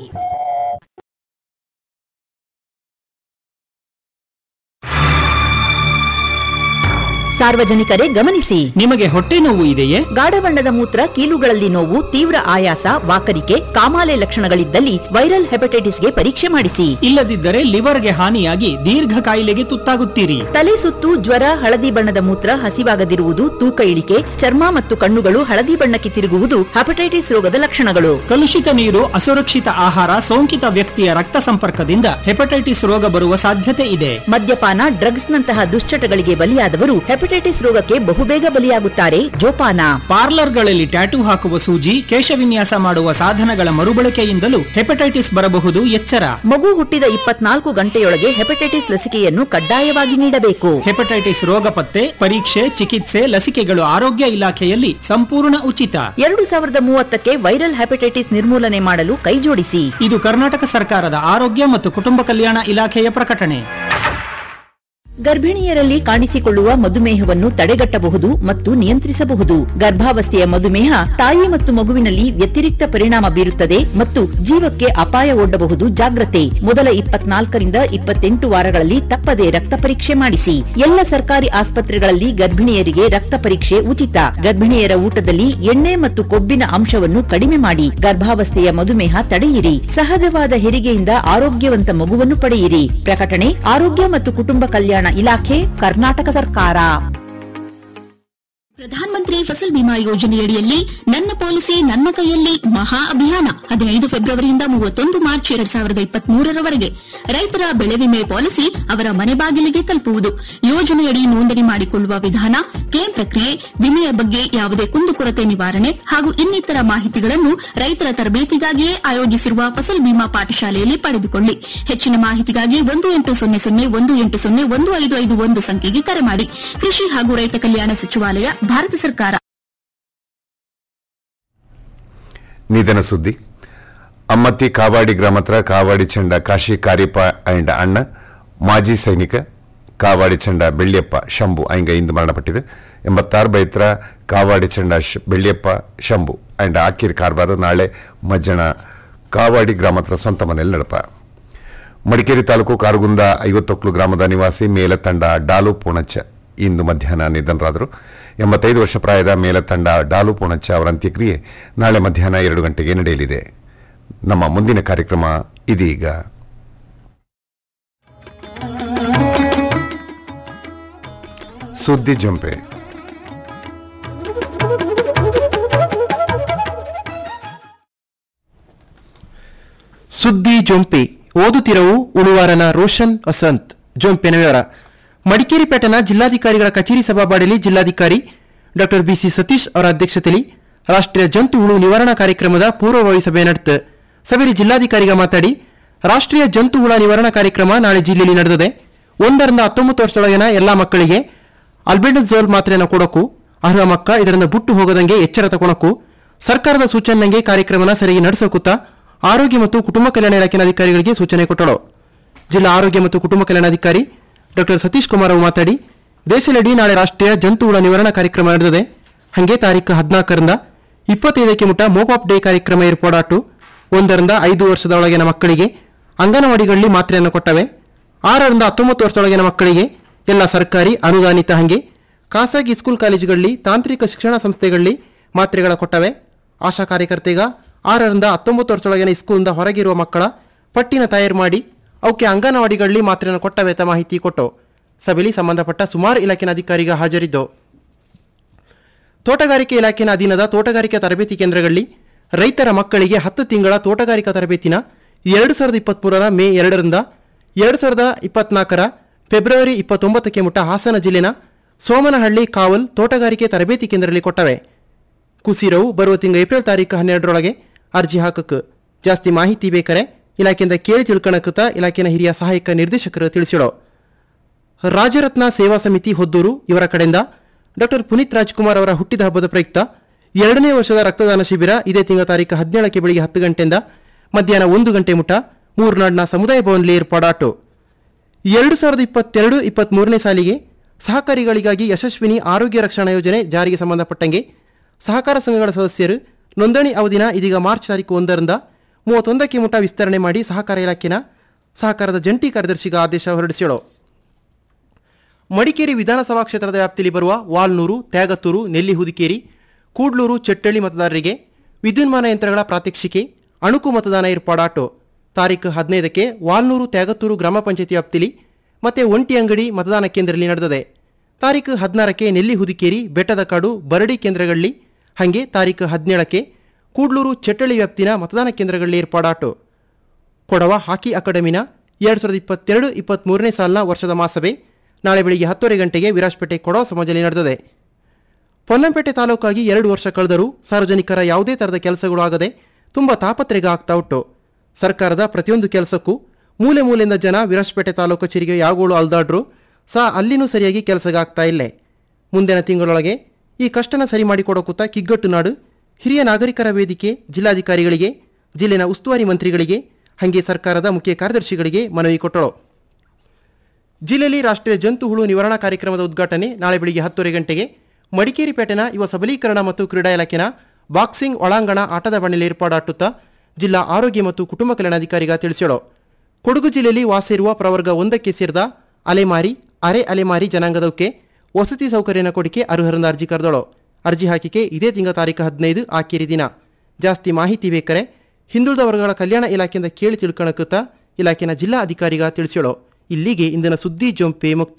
ಸಾರ್ವಜನಿಕರೇ ಗಮನಿಸಿ ನಿಮಗೆ ಹೊಟ್ಟೆ ನೋವು ಇದೆಯೇ ಗಾಢ ಬಣ್ಣದ ಮೂತ್ರ ಕೀಲುಗಳಲ್ಲಿ ನೋವು ತೀವ್ರ ಆಯಾಸ ವಾಕರಿಕೆ ಕಾಮಾಲೆ ಲಕ್ಷಣಗಳಿದ್ದಲ್ಲಿ ವೈರಲ್ ಹೆಪಟೈಟಿಸ್ಗೆ ಪರೀಕ್ಷೆ ಮಾಡಿಸಿ ಇಲ್ಲದಿದ್ದರೆ ಲಿವರ್ಗೆ ಹಾನಿಯಾಗಿ ದೀರ್ಘ ಕಾಯಿಲೆಗೆ ತುತ್ತಾಗುತ್ತೀರಿ ತಲೆ ಸುತ್ತು ಜ್ವರ ಹಳದಿ ಬಣ್ಣದ ಮೂತ್ರ ಹಸಿವಾಗದಿರುವುದು ತೂಕ ಇಳಿಕೆ ಚರ್ಮ ಮತ್ತು ಕಣ್ಣುಗಳು ಹಳದಿ ಬಣ್ಣಕ್ಕೆ ತಿರುಗುವುದು ಹೆಪಟೈಟಿಸ್ ರೋಗದ ಲಕ್ಷಣಗಳು ಕಲುಷಿತ ನೀರು ಅಸುರಕ್ಷಿತ ಆಹಾರ ಸೋಂಕಿತ ವ್ಯಕ್ತಿಯ ರಕ್ತ ಸಂಪರ್ಕದಿಂದ ಹೆಪಟೈಟಿಸ್ ರೋಗ ಬರುವ ಸಾಧ್ಯತೆ ಇದೆ ಮದ್ಯಪಾನ ಡ್ರಗ್ಸ್ ನಂತಹ ದುಶ್ಚಟಗಳಿಗೆ ಬಲಿಯಾದವರು ಹೆಪಟೈಟಿಸ್ ರೋಗಕ್ಕೆ ಬಹುಬೇಗ ಬಲಿಯಾಗುತ್ತಾರೆ ಜೋಪಾನ ಪಾರ್ಲರ್ಗಳಲ್ಲಿ ಟ್ಯಾಟೂ ಹಾಕುವ ಸೂಜಿ ಕೇಶವಿನ್ಯಾಸ ಮಾಡುವ ಸಾಧನಗಳ ಮರುಬಳಕೆಯಿಂದಲೂ ಹೆಪಟೈಟಿಸ್ ಬರಬಹುದು ಎಚ್ಚರ ಮಗು ಹುಟ್ಟಿದ ಇಪ್ಪತ್ನಾಲ್ಕು ಗಂಟೆಯೊಳಗೆ ಹೆಪಟೈಟಿಸ್ ಲಸಿಕೆಯನ್ನು ಕಡ್ಡಾಯವಾಗಿ ನೀಡಬೇಕು ಹೆಪಟೈಟಿಸ್ ರೋಗ ಪತ್ತೆ ಪರೀಕ್ಷೆ ಚಿಕಿತ್ಸೆ ಲಸಿಕೆಗಳು ಆರೋಗ್ಯ ಇಲಾಖೆಯಲ್ಲಿ ಸಂಪೂರ್ಣ ಉಚಿತ ಎರಡು ಸಾವಿರದ ಮೂವತ್ತಕ್ಕೆ ವೈರಲ್ ಹೆಪಟೈಟಿಸ್ ನಿರ್ಮೂಲನೆ ಮಾಡಲು ಕೈಜೋಡಿಸಿ ಇದು ಕರ್ನಾಟಕ ಸರ್ಕಾರದ ಆರೋಗ್ಯ ಮತ್ತು ಕುಟುಂಬ ಕಲ್ಯಾಣ ಇಲಾಖೆಯ ಪ್ರಕಟಣೆ ಗರ್ಭಿಣಿಯರಲ್ಲಿ ಕಾಣಿಸಿಕೊಳ್ಳುವ ಮಧುಮೇಹವನ್ನು ತಡೆಗಟ್ಟಬಹುದು ಮತ್ತು ನಿಯಂತ್ರಿಸಬಹುದು ಗರ್ಭಾವಸ್ಥೆಯ ಮಧುಮೇಹ ತಾಯಿ ಮತ್ತು ಮಗುವಿನಲ್ಲಿ ವ್ಯತಿರಿಕ್ತ ಪರಿಣಾಮ ಬೀರುತ್ತದೆ ಮತ್ತು ಜೀವಕ್ಕೆ ಅಪಾಯ ಒಡ್ಡಬಹುದು ಜಾಗ್ರತೆ ಮೊದಲ ಇಪ್ಪತ್ನಾಲ್ಕರಿಂದ ಇಪ್ಪತ್ತೆಂಟು ವಾರಗಳಲ್ಲಿ ತಪ್ಪದೆ ರಕ್ತ ಪರೀಕ್ಷೆ ಮಾಡಿಸಿ ಎಲ್ಲ ಸರ್ಕಾರಿ ಆಸ್ಪತ್ರೆಗಳಲ್ಲಿ ಗರ್ಭಿಣಿಯರಿಗೆ ರಕ್ತ ಪರೀಕ್ಷೆ ಉಚಿತ ಗರ್ಭಿಣಿಯರ ಊಟದಲ್ಲಿ ಎಣ್ಣೆ ಮತ್ತು ಕೊಬ್ಬಿನ ಅಂಶವನ್ನು ಕಡಿಮೆ ಮಾಡಿ ಗರ್ಭಾವಸ್ಥೆಯ ಮಧುಮೇಹ ತಡೆಯಿರಿ ಸಹಜವಾದ ಹೆರಿಗೆಯಿಂದ ಆರೋಗ್ಯವಂತ ಮಗುವನ್ನು ಪಡೆಯಿರಿ ಪ್ರಕಟಣೆ ಆರೋಗ್ಯ ಮತ್ತು ಕುಟುಂಬ ಕಲ್ಯಾಣ ಇಲಾಖೆ ಕರ್ನಾಟಕ ಸರ್ಕಾರ ಪ್ರಧಾನ ಮಂತ್ರಿ ಫಸಲ್ ಬಿಮಾ ಯೋಜನೆಯಡಿಯಲ್ಲಿ ನನ್ನ ಪಾಲಿಸಿ ನನ್ನ ಕೈಯಲ್ಲಿ ಮಹಾ ಅಭಿಯಾನ ಹದಿನೈದು ಫೆಬ್ರವರಿಯಿಂದ ಮೂವತ್ತೊಂದು ಮಾರ್ಚ್ ಎರಡ್ ಸಾವಿರದ ಇಪ್ಪತ್ತ್ ಮೂರರವರೆಗೆ ರೈತರ ಬೆಳೆ ವಿಮೆ ಪಾಲಿಸಿ ಅವರ ಮನೆ ಬಾಗಿಲಿಗೆ ತಲುಪುವುದು ಯೋಜನೆಯಡಿ ನೋಂದಣಿ ಮಾಡಿಕೊಳ್ಳುವ ವಿಧಾನ ಕ್ಲೇಮ್ ಪ್ರಕ್ರಿಯೆ ವಿಮೆಯ ಬಗ್ಗೆ ಯಾವುದೇ ಕುಂದುಕೊರತೆ ನಿವಾರಣೆ ಹಾಗೂ ಇನ್ನಿತರ ಮಾಹಿತಿಗಳನ್ನು ರೈತರ ತರಬೇತಿಗಾಗಿಯೇ ಆಯೋಜಿಸಿರುವ ಫಸಲ್ ಬಿಮಾ ಪಾಠಶಾಲೆಯಲ್ಲಿ ಪಡೆದುಕೊಳ್ಳಿ ಹೆಚ್ಚಿನ ಮಾಹಿತಿಗಾಗಿ ಒಂದು ಎಂಟು ಸೊನ್ನೆ ಸೊನ್ನೆ ಒಂದು ಎಂಟು ಸೊನ್ನೆ ಒಂದು ಐದು ಐದು ಒಂದು ಸಂಖ್ಯೆಗೆ ಕರೆ ಮಾಡಿ ಕೃಷಿ ಹಾಗೂ ರೈತ ಕಲ್ಯಾಣ ಸಚಿವಾಲಯ ಭಾರತ ಸರ್ಕಾರ ನಿಧನ ಸುದ್ದಿ ಅಮ್ಮತ್ತಿ ಕಾವಾಡಿ ಗ್ರಾಮ ಹತ್ರ ಕಾವಾಡಿ ಚಂಡ ಕಾಶಿ ಕಾರಿಪ ಅಂಡ್ ಅಣ್ಣ ಮಾಜಿ ಸೈನಿಕ ಕಾವಾಡಿ ಚಂಡ ಬೆಳ್ಳಿಯಪ್ಪ ಶಂಭು ಐಂಗ ಇಂದು ಮರಣಪಟ್ಟಿದೆ ಎಂಬತ್ತಾರು ಬೈತ್ರ ಕಾವಾಡಿ ಚಂಡ ಶ್- ಬೆಳ್ಳಿಯಪ್ಪ ಶಂಭು ಅಂಡ್ ಆಕಿರ್ ಕಾರ್ಬಾರು ನಾಳೆ ಮಜ್ಜನ ಕಾವಾಡಿ ಗ್ರಾಮ ಹತ್ರ ಸ್ವಂತ ಮನೆಯಲ್ಲಿ ನಡಪ ಮಡಿಕೇರಿ ತಾಲೂಕು ಕಾರುಗುಂದ ಐವತ್ತೊಕ್ಲು ಗ್ರಾಮದ ನಿವಾಸಿ ಮೇಲತಂಡ ಡಾಲು ಪೂಣಚ್ಚ ಇಂದು ಮಧ್ಯಾಹ್ನ ನಿಧನರಾದರು ಎಂಬತ್ತೈದು ವರ್ಷ ಪ್ರಾಯದ ಮೇಲತಂಡ ಡಾಲು ಪೂಣಚ್ಚ ಅವರ ಅಂತ್ಯಕ್ರಿಯೆ ನಾಳೆ ಮಧ್ಯಾಹ್ನ ಎರಡು ಗಂಟೆಗೆ ನಡೆಯಲಿದೆ ನಮ್ಮ ಮುಂದಿನ ಕಾರ್ಯಕ್ರಮ ಇದೀಗ ಸುದ್ದಿ ಜಂಪೆ ಸುದ್ದಿ ಜೊಂಪೆ ಓದುತ್ತಿರವು ಉಳುವಾರನ ರೋಷನ್ ವಸಂತ್ ಜೊಂಪೆನ ವಿವರ ಮಡಿಕೇರಿ ಪೇಟೆನ ಜಿಲ್ಲಾಧಿಕಾರಿಗಳ ಕಚೇರಿ ಸಭಾಬಾಡಿಲಿ ಜಿಲ್ಲಾಧಿಕಾರಿ ಡಾಕ್ಟರ್ ಬಿಸಿ ಸತೀಶ್ ಅವರ ಅಧ್ಯಕ್ಷತೆಯಲ್ಲಿ ರಾಷ್ಟ್ರೀಯ ಜಂತು ಹುಳು ನಿವಾರಣಾ ಕಾರ್ಯಕ್ರಮದ ಪೂರ್ವಭಾವಿ ಸಭೆ ನಡೆತು ಸಭೆಯಲ್ಲಿ ಜಿಲ್ಲಾಧಿಕಾರಿಗ ಮಾತಾಡಿ ರಾಷ್ಟ್ರೀಯ ಜಂತು ಹುಳ ನಿವಾರಣಾ ಕಾರ್ಯಕ್ರಮ ನಾಳೆ ಜಿಲ್ಲೆಯಲ್ಲಿ ನಡೆದಿದೆ ಒಂದರಿಂದ ಹತ್ತೊಂಬತ್ತು ವರ್ಷದೊಳಗಿನ ಎಲ್ಲಾ ಮಕ್ಕಳಿಗೆ ಅಲ್ಬೆಂಡಜೋಲ್ ಮಾತ್ರೆಯನ್ನು ಕೊಡೋಕು ಅರ್ಹ ಮಕ್ಕ ಇದರಿಂದ ಬುಟ್ಟು ಹೋಗದಂಗೆ ಎಚ್ಚರ ತಗೊಳಕು ಸರ್ಕಾರದ ಸೂಚನೆಗೆ ಕಾರ್ಯಕ್ರಮನ ಸರಿಯಾಗಿ ನಡೆಸೋಕುತ್ತಾ ಆರೋಗ್ಯ ಮತ್ತು ಕುಟುಂಬ ಕಲ್ಯಾಣ ಇಲಾಖೆ ಅಧಿಕಾರಿಗಳಿಗೆ ಸೂಚನೆ ಕೊಟ್ಟಳು ಜಿಲ್ಲಾ ಆರೋಗ್ಯ ಮತ್ತು ಕುಟುಂಬ ಕಲ್ಯಾಣಾಧಿಕಾರಿ ಡಾಕ್ಟರ್ ಸತೀಶ್ ಕುಮಾರ್ ಅವರು ಮಾತಾಡಿ ದೇಶದಡಿ ನಾಳೆ ರಾಷ್ಟ್ರೀಯ ಜಂತು ಹುಳ ನಿವಾರಣಾ ಕಾರ್ಯಕ್ರಮ ನಡೆದಿದೆ ಹಂಗೆ ತಾರೀಕು ಹದಿನಾಲ್ಕರಿಂದ ಇಪ್ಪತ್ತೈದಕ್ಕೆ ಮುಟ್ಟ ಮೋಪಾಪ್ ಡೇ ಕಾರ್ಯಕ್ರಮ ಏರ್ಪಾಡಾಟು ಒಂದರಿಂದ ಐದು ವರ್ಷದ ಒಳಗಿನ ಮಕ್ಕಳಿಗೆ ಅಂಗನವಾಡಿಗಳಲ್ಲಿ ಮಾತ್ರೆಯನ್ನು ಕೊಟ್ಟವೆ ಆರರಿಂದ ಹತ್ತೊಂಬತ್ತು ವರ್ಷದೊಳಗಿನ ಮಕ್ಕಳಿಗೆ ಎಲ್ಲ ಸರ್ಕಾರಿ ಅನುದಾನಿತ ಹಂಗೆ ಖಾಸಗಿ ಸ್ಕೂಲ್ ಕಾಲೇಜುಗಳಲ್ಲಿ ತಾಂತ್ರಿಕ ಶಿಕ್ಷಣ ಸಂಸ್ಥೆಗಳಲ್ಲಿ ಮಾತ್ರೆಗಳ ಕೊಟ್ಟವೆ ಆಶಾ ಕಾರ್ಯಕರ್ತೆಗ ಆರರಿಂದ ಹತ್ತೊಂಬತ್ತು ವರ್ಷದೊಳಗಿನ ಸ್ಕೂಲಿಂದ ಹೊರಗಿರುವ ಮಕ್ಕಳ ಪಟ್ಟಿನ ತಯಾರು ಮಾಡಿ ಅವಕ್ಕೆ ಅಂಗನವಾಡಿಗಳಲ್ಲಿ ಮಾತ್ರೆಯನ್ನು ಕೊಟ್ಟವೆ ಅಂತ ಮಾಹಿತಿ ಕೊಟ್ಟು ಸಭೆಯಲ್ಲಿ ಸಂಬಂಧಪಟ್ಟ ಸುಮಾರು ಇಲಾಖೆನ ಅಧಿಕಾರಿಗ ಹಾಜರಿದ್ದು ತೋಟಗಾರಿಕೆ ಇಲಾಖೆನ ಅಧೀನದ ತೋಟಗಾರಿಕಾ ತರಬೇತಿ ಕೇಂದ್ರಗಳಲ್ಲಿ ರೈತರ ಮಕ್ಕಳಿಗೆ ಹತ್ತು ತಿಂಗಳ ತೋಟಗಾರಿಕಾ ತರಬೇತಿನ ಎರಡು ಸಾವಿರದ ಇಪ್ಪತ್ತ್ಮೂರರ ಮೇ ಎರಡರಿಂದ ಎರಡು ಸಾವಿರದ ಇಪ್ಪತ್ನಾಲ್ಕರ ಫೆಬ್ರವರಿ ಇಪ್ಪತ್ತೊಂಬತ್ತಕ್ಕೆ ಮುಟ್ಟ ಹಾಸನ ಜಿಲ್ಲೆನ ಸೋಮನಹಳ್ಳಿ ಕಾವಲ್ ತೋಟಗಾರಿಕೆ ತರಬೇತಿ ಕೇಂದ್ರದಲ್ಲಿ ಕೊಟ್ಟವೆ ಕುಸಿರವು ಬರುವ ತಿಂಗಳ ಏಪ್ರಿಲ್ ತಾರೀಕು ಹನ್ನೆರಡರೊಳಗೆ ಅರ್ಜಿ ಹಾಕಕ್ಕೆ ಜಾಸ್ತಿ ಮಾಹಿತಿ ಬೇಕಾರೆ ಇಲಾಖೆಯಿಂದ ಕೇಳಿ ತಿಳ್ಕಣಕುತ್ತ ಇಲಾಖೆನ ಹಿರಿಯ ಸಹಾಯಕ ನಿರ್ದೇಶಕರು ತಿಳಿಸಿಡೋ ರಾಜರತ್ನ ಸೇವಾ ಸಮಿತಿ ಹೊದ್ದೂರು ಇವರ ಕಡೆಯಿಂದ ಡಾಕ್ಟರ್ ಪುನೀತ್ ರಾಜ್ಕುಮಾರ್ ಅವರ ಹುಟ್ಟಿದ ಹಬ್ಬದ ಪ್ರಯುಕ್ತ ಎರಡನೇ ವರ್ಷದ ರಕ್ತದಾನ ಶಿಬಿರ ಇದೇ ತಿಂಗಳ ತಾರೀಕು ಹದಿನೇಳಕ್ಕೆ ಬೆಳಿಗ್ಗೆ ಹತ್ತು ಗಂಟೆಯಿಂದ ಮಧ್ಯಾಹ್ನ ಒಂದು ಗಂಟೆ ಮುಟ ಮೂರ್ನಾಡ್ನ ಸಮುದಾಯ ಭವನದಲ್ಲಿ ಏರ್ಪಾಡಾಟು ಎರಡು ಸಾವಿರದ ಇಪ್ಪತ್ತೆರಡು ಇಪ್ಪತ್ತ್ಮೂರನೇ ಸಾಲಿಗೆ ಸಹಕಾರಿಗಳಿಗಾಗಿ ಯಶಸ್ವಿನಿ ಆರೋಗ್ಯ ರಕ್ಷಣಾ ಯೋಜನೆ ಜಾರಿಗೆ ಸಂಬಂಧಪಟ್ಟಂಗೆ ಸಹಕಾರ ಸಂಘಗಳ ಸದಸ್ಯರು ನೋಂದಣಿ ಅವಧಿನ ಇದೀಗ ಮಾರ್ಚ್ ತಾರೀಕು ಒಂದರಿಂದ ಮೂವತ್ತೊಂದಕ್ಕೆ ಮುಟ ವಿಸ್ತರಣೆ ಮಾಡಿ ಸಹಕಾರ ಇಲಾಖೆನ ಸಹಕಾರದ ಜಂಟಿ ಕಾರ್ಯದರ್ಶಿಗ ಆದೇಶ ಹೊರಡಿಸಿಳು ಮಡಿಕೇರಿ ವಿಧಾನಸಭಾ ಕ್ಷೇತ್ರದ ವ್ಯಾಪ್ತಿಯಲ್ಲಿ ಬರುವ ವಾಲ್ನೂರು ತ್ಯಾಗತ್ತೂರು ನೆಲ್ಲಿಹುದಿಕೇರಿ ಕೂಡ್ಲೂರು ಚೆಟ್ಟಳ್ಳಿ ಮತದಾರರಿಗೆ ವಿದ್ಯುನ್ಮಾನ ಯಂತ್ರಗಳ ಪ್ರಾತ್ಯಕ್ಷಿಕೆ ಅಣುಕು ಮತದಾನ ಏರ್ಪಾಡಾಟು ತಾರೀಕು ಹದಿನೈದಕ್ಕೆ ವಾಲ್ನೂರು ತ್ಯಾಗತ್ತೂರು ಗ್ರಾಮ ಪಂಚಾಯತಿ ವ್ಯಾಪ್ತಿಲಿ ಮತ್ತೆ ಒಂಟಿ ಅಂಗಡಿ ಮತದಾನ ಕೇಂದ್ರದಲ್ಲಿ ನಡೆದಿದೆ ತಾರೀಕು ಹದಿನಾರಕ್ಕೆ ನೆಲ್ಲಿಹುದಿಕೇರಿ ಬೆಟ್ಟದ ಕಾಡು ಬರಡಿ ಕೇಂದ್ರಗಳಲ್ಲಿ ಹಾಗೆ ತಾರೀಕು ಹದಿನೇಳಕ್ಕೆ ಕೂಡ್ಲೂರು ಚೆಟ್ಟಳ್ಳಿ ವ್ಯಾಪ್ತಿನ ಮತದಾನ ಕೇಂದ್ರಗಳಲ್ಲಿ ಏರ್ಪಾಡಾಟು ಕೊಡವ ಹಾಕಿ ಅಕಾಡೆಮಿನ ಎರಡು ಸಾವಿರದ ಇಪ್ಪತ್ತೆರಡು ಇಪ್ಪತ್ತ್ಮೂರನೇ ಸಾಲಿನ ವರ್ಷದ ಮಾಸಭೆ ನಾಳೆ ಬೆಳಿಗ್ಗೆ ಹತ್ತುವರೆ ಗಂಟೆಗೆ ವಿರಾಜಪೇಟೆ ಕೊಡವ ಸಮಾಜದಲ್ಲಿ ನಡೆದಿದೆ ಪೊನ್ನಂಪೇಟೆ ತಾಲೂಕಾಗಿ ಎರಡು ವರ್ಷ ಕಳೆದರೂ ಸಾರ್ವಜನಿಕರ ಯಾವುದೇ ಥರದ ಕೆಲಸಗಳು ಆಗದೆ ತುಂಬ ತಾಪತ್ರೆಗೆ ಆಗ್ತಾ ಉಂಟು ಸರ್ಕಾರದ ಪ್ರತಿಯೊಂದು ಕೆಲಸಕ್ಕೂ ಮೂಲೆ ಮೂಲೆಯಿಂದ ಜನ ವಿರಾಜಪೇಟೆ ತಾಲೂಕು ಕಚೇರಿಗೆ ಯಾವಗಳು ಅಲ್ದಾಡ್ರು ಸಹ ಅಲ್ಲಿನೂ ಸರಿಯಾಗಿ ಕೆಲಸಗಾಗ್ತಾ ಇಲ್ಲೇ ಮುಂದಿನ ತಿಂಗಳೊಳಗೆ ಈ ಕಷ್ಟನ ಸರಿ ಮಾಡಿಕೊಡೋಕುತ್ತ ಕಿಗ್ಗಟ್ಟು ನಾಡು ಹಿರಿಯ ನಾಗರಿಕರ ವೇದಿಕೆ ಜಿಲ್ಲಾಧಿಕಾರಿಗಳಿಗೆ ಜಿಲ್ಲೆನ ಉಸ್ತುವಾರಿ ಮಂತ್ರಿಗಳಿಗೆ ಹಾಗೆ ಸರ್ಕಾರದ ಮುಖ್ಯ ಕಾರ್ಯದರ್ಶಿಗಳಿಗೆ ಮನವಿ ಕೊಟ್ಟಳು ಜಿಲ್ಲೆಯಲ್ಲಿ ರಾಷ್ಟ್ರೀಯ ಜಂತು ಹುಳು ನಿವಾರಣಾ ಕಾರ್ಯಕ್ರಮದ ಉದ್ಘಾಟನೆ ನಾಳೆ ಬೆಳಿಗ್ಗೆ ಹತ್ತುವರೆ ಗಂಟೆಗೆ ಮಡಿಕೇರಿ ಪೇಟೆನ ಯುವ ಸಬಲೀಕರಣ ಮತ್ತು ಕ್ರೀಡಾ ಇಲಾಖೆನ ಬಾಕ್ಸಿಂಗ್ ಒಳಾಂಗಣ ಆಟದ ಬಣ್ಣಲಿ ಏರ್ಪಾಡಾಟುತ್ತಾ ಜಿಲ್ಲಾ ಆರೋಗ್ಯ ಮತ್ತು ಕುಟುಂಬ ಕಲ್ಯಾಣಾಧಿಕಾರಿಗ ತಿಳಿಸಿಳು ಕೊಡಗು ಜಿಲ್ಲೆಯಲ್ಲಿ ವಾಸ ಇರುವ ಪ್ರವರ್ಗ ಒಂದಕ್ಕೆ ಸೇರಿದ ಅಲೆಮಾರಿ ಅರೆ ಅಲೆಮಾರಿ ಜನಾಂಗದವಕ್ಕೆ ವಸತಿ ಸೌಕರ್ಯನ ಕೊಡಿಕೆ ಅರ್ಹರಿಂದ ಅರ್ಜಿ ಕರೆದಳು ಅರ್ಜಿ ಹಾಕಿಕೆ ಇದೇ ತಿಂಗಳ ತಾರೀಕು ಹದಿನೈದು ಆಕೇರಿ ದಿನ ಜಾಸ್ತಿ ಮಾಹಿತಿ ಬೇಕಾರೆ ಹಿಂದುಳಿದ ವರ್ಗಗಳ ಕಲ್ಯಾಣ ಇಲಾಖೆಯಿಂದ ಕೇಳಿ ತಿಳ್ಕೊಳಕುತ್ತ ಇಲಾಖೆನ ಜಿಲ್ಲಾ ಅಧಿಕಾರಿಗ ತಿಳಿಸಿಳು ಇಲ್ಲಿಗೆ ಇಂದಿನ ಸುದ್ದಿ ಜೊಂಪೆ ಮುಕ್ತ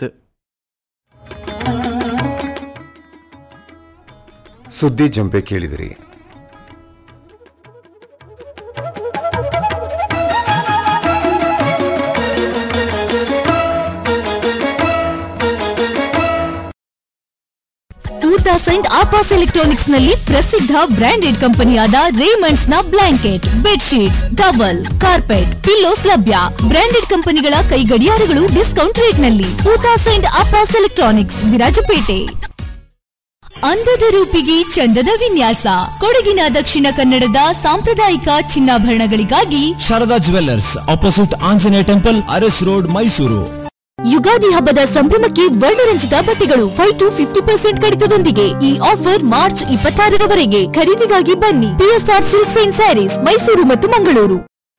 ಸುದ್ದಿ ಜಂಪೆ ಕೇಳಿದಿರಿ ಟೂ ತೌಸಂಡ್ ಆಪಾಸ್ ಎಲೆಕ್ಟ್ರಾನಿಕ್ಸ್ ನಲ್ಲಿ ಪ್ರಸಿದ್ಧ ಬ್ರಾಂಡೆಡ್ ಕಂಪನಿಯಾದ ರೇಮಂಡ್ಸ್ ನ blanket bedsheets towel carpet pillows ಲಭ್ಯ ಬ್ರಾಂಡೆಡ್ ಕಂಪನಿಗಳ ಕೈ ಗಡಿಯಾರಗಳು ಡಿಸ್ಕೌಂಟ್ ರೇಟ್ ನಲ್ಲಿ two thousand Apas electronics Virajpet ಅಂದದ ರೂಪಿಗೆ ಚಂದದ ವಿನ್ಯಾಸ ಕೊಡಗಿನ ದಕ್ಷಿಣ ಕನ್ನಡದ ಸಾಂಪ್ರದಾಯಿಕ ಚಿನ್ನಾಭರಣಗಳಿಗಾಗಿ Sharada jewellers opposite Anjaneya temple Aras road Mysuru Yugadi ಹಬ್ಬದ ಸಂಭ್ರಮಕ್ಕೆ ವರ್ಣರಂಜಿತ ಬಟ್ಟೆಗಳು ಫೈವ್ ಟು ಫಿಫ್ಟಿ ಪರ್ಸೆಂಟ್ ಕಡಿತದೊಂದಿಗೆ ಈ ಆಫರ್ ಮಾರ್ಚ್ ಇಪ್ಪತ್ತಾರರವರೆಗೆ ಖರೀದಿಗಾಗಿ ಬನ್ನಿ P S R silks and sarees Mysuru ಮತ್ತು ಮಂಗಳೂರು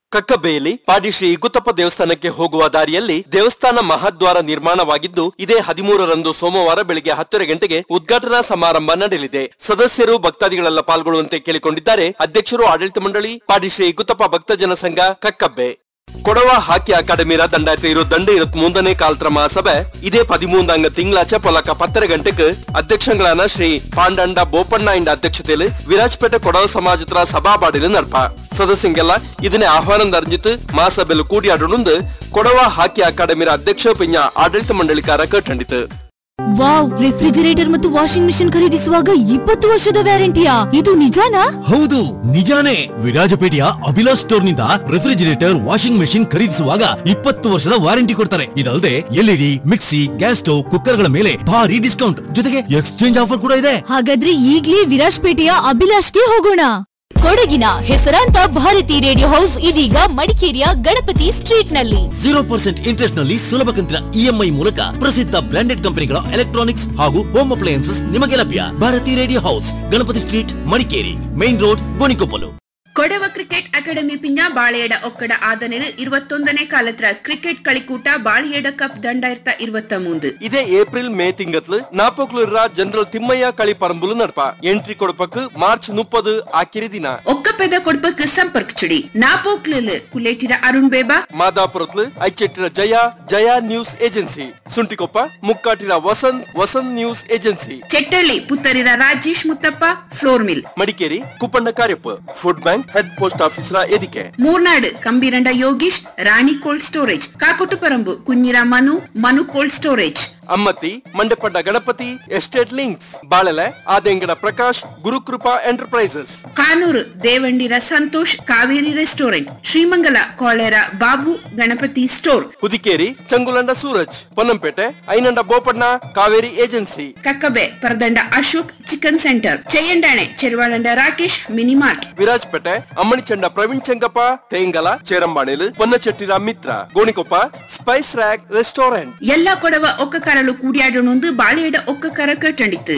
ಕಕ್ಕಬ್ಬೆಯಲ್ಲಿ ಪಾಡಿ ಶ್ರೀ ಗುತ್ತಪ್ಪ ದೇವಸ್ಥಾನಕ್ಕೆ ಹೋಗುವ ದಾರಿಯಲ್ಲಿ ದೇವಸ್ಥಾನ ಮಹಾದ್ವಾರ ನಿರ್ಮಾಣವಾಗಿದ್ದು ಇದೇ ಹದಿಮೂರರಂದು ಸೋಮವಾರ ಬೆಳಿಗ್ಗೆ ಹತ್ತರ ಗಂಟೆಗೆ ಉದ್ಘಾಟನಾ ಸಮಾರಂಭ ನಡೆಯಲಿದೆ ಸದಸ್ಯರು ಭಕ್ತಾದಿಗಳೆಲ್ಲ ಪಾಲ್ಗೊಳ್ಳುವಂತೆ ಕೇಳಿಕೊಂಡಿದ್ದಾರೆ ಅಧ್ಯಕ್ಷರು ಆಡಳಿತ ಮಂಡಳಿ ಪಾಡಿ ಶ್ರೀ ಗುತ್ತಪ್ಪ ಭಕ್ತಜನ ಸಂಘ ಕಕ್ಕಬ್ಬೆ ಕೊಡವ ಹಾಕಿ ಅಕಾಡೆಮಿರ രണ്ടായിരത്തി ഇരുപത്തിരണ്ട് ഇരുപത്തി മൂന്നിനെ കാലത്ര മഹാസഭ ഇതേ പതിമൂന്നംഗ തിങ്കളാഴ്ച പൊലക്ക പത്തര ഗಂಟೆക്ക് അധ്യക്ഷങ്ങളാണ് ശ്രീ പാണ്ടണ്ട ബോപ്പണ്ണ അധ്യക്ഷതയിൽ വിരാജ്പേട്ട കൊടവ സമാജത്ര സഭാപാടിൽ നടപ്പ ಸದಸ್ಯಂಗೆಲ್ಲ ಇದನ್ನೇ ಆಹ್ವಾನ ಅರ್ಜಿತು ಮಹಾಸಭೆಯಲ್ಲಿ ಕೂಡಿಯಾಡೋಣಂದು ಕೊಡವ ಹಾಕಿ ಅಕಾಡೆಮಿರ ಅಧ್ಯಕ್ಷ ಪಿಂಜ ಆಡಳಿತ ಮಂಡಳಿಕಾರ ಕಟ್ಟಂಡಿತು ವಾವ್ ರೆಫ್ರಿಜರೇಟರ್ ಮತ್ತು ವಾಷಿಂಗ್ ಮಿಷಿನ್ ಖರೀದಿಸುವಾಗ ಇಪ್ಪತ್ತು ವರ್ಷದ ವ್ಯಾರಂಟಿಯಾ ಇದು ನಿಜಾನಾ ಹೌದು ನಿಜಾನೇ ವಿರಾಜಪೇಟೆಯ ಅಭಿಲಾಷ್ ಸ್ಟೋರ್ ನಿಂದ ರೆಫ್ರಿಜಿರೇಟರ್ ವಾಷಿಂಗ್ ಮೆಷಿನ್ ಖರೀದಿಸುವಾಗ ಇಪ್ಪತ್ತು ವರ್ಷದ ವಾರಂಟಿ ಕೊಡ್ತಾರೆ ಇದಲ್ಲದೆ L E D mixie gas stove cooker ಗಳ ಮೇಲೆ ಭಾರಿ ಡಿಸ್ಕೌಂಟ್ ಜೊತೆಗೆ ಎಕ್ಸ್ಚೇಂಜ್ ಆಫರ್ ಕೂಡ ಇದೆ ಹಾಗಾದ್ರೆ ಈಗ್ಲೇ ವಿರಾಜ್ಪೇಟೆಯ ಅಭಿಲಾಷ್ಗೆ ಹೋಗೋಣ ಕೊಡಗಿನ ಹೆಸರಾಂತ ಭಾರತಿ ರೇಡಿಯೋ ಹೌಸ್ ಇದೀಗ ಮಡಿಕೇರಿಯ ಗಣಪತಿ ಸ್ಟ್ರೀಟ್ ನಲ್ಲಿ ಜೀರೋ ಪರ್ಸೆಂಟ್ ಇಂಟ್ರೆಸ್ಟ್ ನಲ್ಲಿ ಸುಲಭ ಕಂತಿನ ಇಎಂಐ ಮೂಲಕ ಪ್ರಸಿದ್ಧ ಬ್ರಾಂಡೆಡ್ ಕಂಪನಿಗಳ ಎಲೆಕ್ಟ್ರಾನಿಕ್ಸ್ ಹಾಗೂ ಹೋಮ್ ಅಪ್ಲಯನ್ಸಸ್ ನಿಮಗೆ ಲಭ್ಯ Bharati radio house Ganapati street Madikeri main road Gonikoppal Kodava cricket academy ಪಿಂಜ ಬಾಳೆಯಡ ಒಕ್ಕಡ ಆದನೆಲು ഇരുപത്തൊന്നನೇ ಕಾಲತ್ರ ಕ್ರಿಕೆಟ್ കളിക്കൂട്ട ಬಾಳೆಯಡ ಕಪ್ ದಂಡಾಯಿರತ ഇരുപത്ത മൂന്ന് ಇದೇ ಏಪ್ರಿಲ್ ಮೇ ತಿಂಗತ್ಲು ನಾಪೋಕ್ಲೂರ ಜನರಲ್ ತಿಮ್ಮಯ್ಯ ಕಳಿ ಪರಂಬುಲು ನಡಪ ಎಂಟ್ರಿ ಕೊಡಪಕ್ ಮಾರ್ಚ್ ಮುಪ್ಪದು ಆಕಿರಿ ದಿನ ಒಕ್ಕಪೆದ ಕೊಡ್ಪಕ್ ಸಂಪರ್ಕ ಚುಡಿ ನಾಪೋಕ್ಲಲ್ ಕುಲೇಟಿರ ಅರುಣ್ ಬೇಬಾ ಮಾದಾಪುರತ್ಲು ಐಚೆಟ್ಟಿರ ಜಯ ಜಯ ನ್ಯೂಸ್ ಏಜೆನ್ಸಿ ಸುಂಟಿಕೊಪ್ಪ ಮುಕ್ಕಾಟಿರ ವಸಂತ್ ವಸಂತ್ ನ್ಯೂಸ್ ಏಜೆನ್ಸಿ ಚೆಟ್ಟಳ್ಳಿ ಪುತ್ತರಿರ Rajesh Muthappa flour mill Madikeri Kuppanna Kariappa food bank head post ಆಫೀಸರ ಎದಿಕೆ ಮೂರ್ನಾಡ್ ಕಂಬೀರಂಡ ಯೋಗೀಶ್ ರಾಣಿ ಕೋಲ್ಡ್ ಸ್ಟೋರೇಜ್ ಕಾಕೊಟ್ಟುಪರಂಬು ಕುഞ്ഞിರ ಮನು ಮನು ಕೋಲ್ಡ್ ಸ್ಟೋರೇಜ್ ಅಮ್ಮತ್ತಿ ಮಂಡಪಡ್ಡ ಗಣಪತಿ ಎಸ್ಟೇಟ್ ಲಿಂಕ್ಸ್ ಬಾಳೆಲೆ ಆದೆಂಗಡ ಪ್ರಕಾಶ್ ಗುರುಕೃಪಾ ಎಂಟರ್ಪ್ರೈಸಸ್ ಕಾನೂರು ದೇವಂಡಿರ ಸಂತೋಷ್ ಕಾವೇರಿ ರೆಸ್ಟೋರೆಂಟ್ ಶ್ರೀಮಂಗಲ ಕೋಳೆರ ಬಾಬು ಗಣಪತಿ ಸ್ಟೋರ್ ಹುದಿಕೇರಿ ಚಂಗುಲಂಡ ಸೂರಜ್ ಪೊನ್ನಂಪೇಟೆ ಐನಂಡ ಬೋಪಣ್ಣ ಕಾವೇರಿ ಏಜೆನ್ಸಿ ಕಕ್ಕಬೆ ಪರದಂಡ ಅಶೋಕ್ ಚಿಕನ್ ಸೆಂಟರ್ ಚೆಯ್ಯಂಡಾಣೆ ಚೆರುವಾಳಂಡ ರಾಕೇಶ್ ಮಿನಿಮಾರ್ಟ್ ವಿರಾಜ್ಪೇಟೆ ಅಮ್ಮಣಿಚಂಡ ಪ್ರವೀಣ್ ಚೆಂಗಪ್ಪ ತೇಂಗಲ ಚೇರಂಬಾಣೆಲು ಪೊನ್ನಚೆಟ್ಟಿರ Mitra Gonikoppa spice rack restaurant ಎಲ್ಲ ಕೊಡವ ಒಕ್ಕಕರಲು ಕೂಡಿಯಾಡೋಣೊಂದು ಬಾಳೆಯಡ ಒಕ್ಕಕರ ಕಟ್ಟಂಡಿತ್ತು